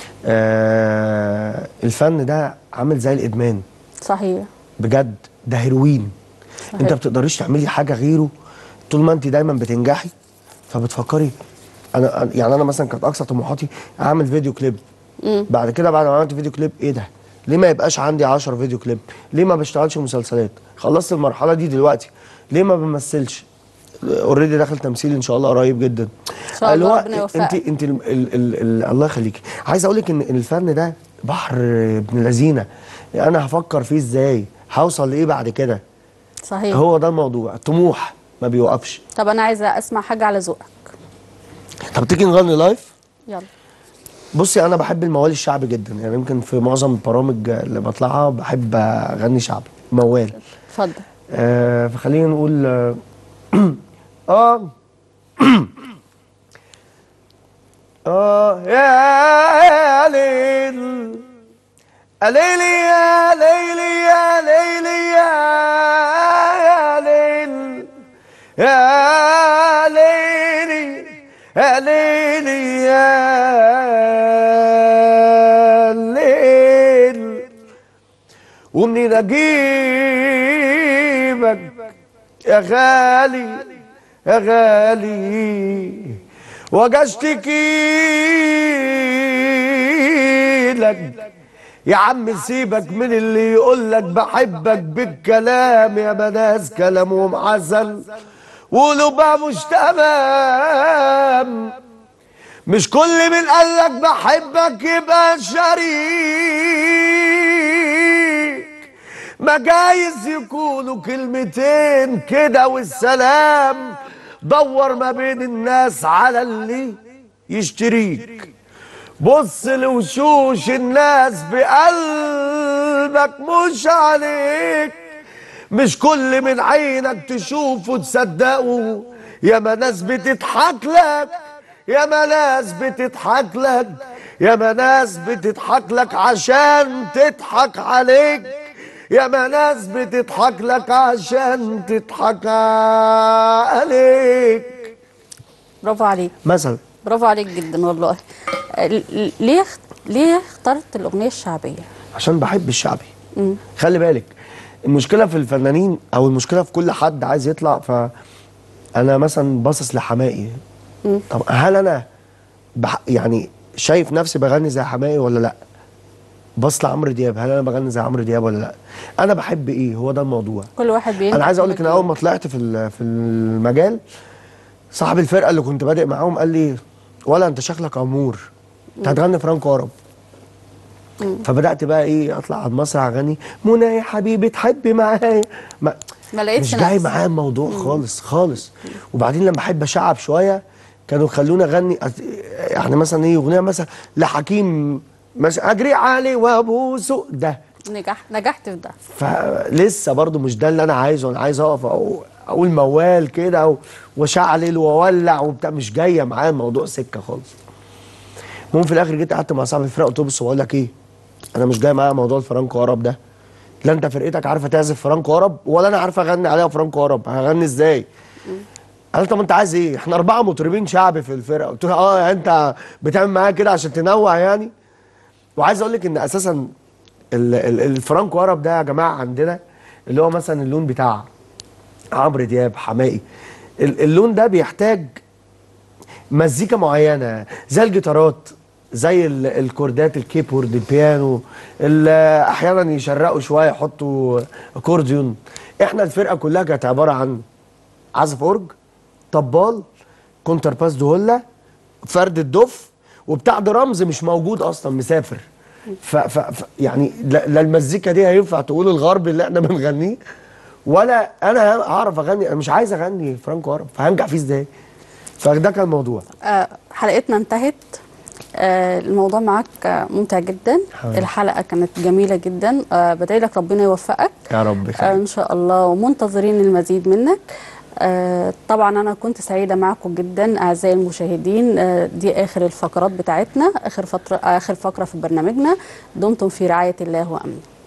آه الفن ده عامل زي الادمان صحيح بجد ده هيروين صحيح. انت بتقدريش تعملي حاجه غيره طول ما انت دايما بتنجحي فبتفكري انا أنا- يعني انا مثلا كانت اقصى طموحاتي اعمل فيديو كليب بعد كده بعد ما عملت فيديو كليب ايه ده ليه ما يبقاش عندي 10 فيديو كليب ليه ما بشتغلش مسلسلات خلصت المرحله دي دلوقتي ليه ما بمثلش اوريدي داخل تمثيل ان شاء الله قريب جدا إن شاء الله اللي هو ربنا يوفقك. انت انت ال ال ال ال الله يخليكي عايز اقول لك ان إن الفن ده بحر ابن لذينه انا هفكر فيه ازاي هوصل لايه بعد كده صحيح هو ده الموضوع طموح ما بيوقفش طب انا عايزه اسمع حاجه على ذوقك طب تيجي نغني لايف يلا بصي انا بحب الموال الشعبي جدا يعني يمكن في معظم البرامج اللي بطلعها بحب اغني شعبي موال اتفضل آه فخلينا نقول اه اه اه يا ليل يا ليلي يا ليلي يا ليلي يا ليل يا ليلي يا ليلي يا ليل ومنين اجيبك يا غالي يا غالي واجي اشتكي لك يا عم سيبك من اللي يقول لك بحبك بالكلام يا بناس كلامهم عسل وقلوبها مش تمام مش كل من قالك بحبك يبقى شريك ما جايز يكونوا كلمتين كده والسلام دور ما بين الناس على اللي يشتريك بص لوشوش الناس بقلبك مش عليك مش كل من عينك تشوفه تصدقه يا ما ناس بتضحك لك يا ما ناس بتضحك لك يا ما ناس بتضحك لك عشان تضحك عليك يا ما ناس بتضحك لك عشان تضحك عليك برافو عليك مثلا برافو عليك جدا والله ال- ليه اخت- ليه اخترت الاغنيه الشعبيه عشان بحب الشعبي خلي بالك المشكله في الفنانين او المشكله في كل حد عايز يطلع ف انا مثلا باصص لحمائي طب هل انا بح... يعني شايف نفسي بغني زي حمائي ولا لا باص لعمرو دياب هل انا بغني زي عمرو دياب ولا لا انا بحب ايه هو ده الموضوع كل واحد بينجح انا عايز اقول لك في ان اول ما طلعت في ال- في المجال صاحب الفرقه اللي كنت بادئ معاهم قال لي ولا انت شكلك امور انت هتغني فرانكو عرب فبدات بقى ايه اطلع على المسرح اغني منى يا حبيبي تحبي معايا ما ما لقيتش مش جاي نفسك. معايا الموضوع خالص خالص وبعدين لما احب اشعب شويه كانوا يخلوني اغني أت- يعني مثلا ايه اغنيه مثلا لحكيم مثلا اجري عليه وابوسه ده نجح نجحت في ده فلسه برضو مش ده اللي انا عايزه انا عايز اقف أو اقول موال كده أو- واشعلل واولع وبتاع مش جايه معايا الموضوع سكه خالص المهم في الاخر جيت قعدت مع صاحب الفرقه قلت له بص بقول لك ايه انا مش جاي معايا موضوع الفرانكو عرب ده لا انت فرقتك عارفه تعزف فرانكو عرب ولا انا عارفه اغني عليها فرانكو عرب هغني ازاي قال طب انت عايز ايه احنا اربعه مطربين شعبي في الفرقه قلت له اه يعني انت بتعمل معايا كده عشان تنوع يعني وعايز اقول لك ان اساسا ال- ال- الفرانكو عرب ده يا جماعه عندنا اللي هو مثلا اللون بتاع عمرو دياب حمائي ال- اللون ده بيحتاج مزيكا معينه زي الجيتارات زي ال- الكوردات الكيبورد البيانو ال- احيانا يشرقوا شويه يحطوا اكورديون احنا الفرقه كلها كانت عباره عن عزف اورج طبال كونتر باس دوهلا فرد الدف وبتاع درامز مش موجود اصلا مسافر ف, ف, ف يعني لا لا المزيكا دي هينفع تقول الغرب اللي احنا بنغنيه ولا انا هعرف اغني انا مش عايز اغني فرانكو عرب فهنجح فيه ازاي فده كان الموضوع آه، حلقتنا انتهت آه، الموضوع معاك آه، ممتع جدا حبيبي. الحلقه كانت جميله جدا آه، بدعي لك ربنا يوفقك يا رب آه، خير ان شاء الله ومنتظرين المزيد منك آه، طبعا انا كنت سعيده معكم جدا اعزائي المشاهدين آه، دي اخر الفقرات بتاعتنا اخر فتره اخر فقره في برنامجنا دمتم في رعايه الله وامنه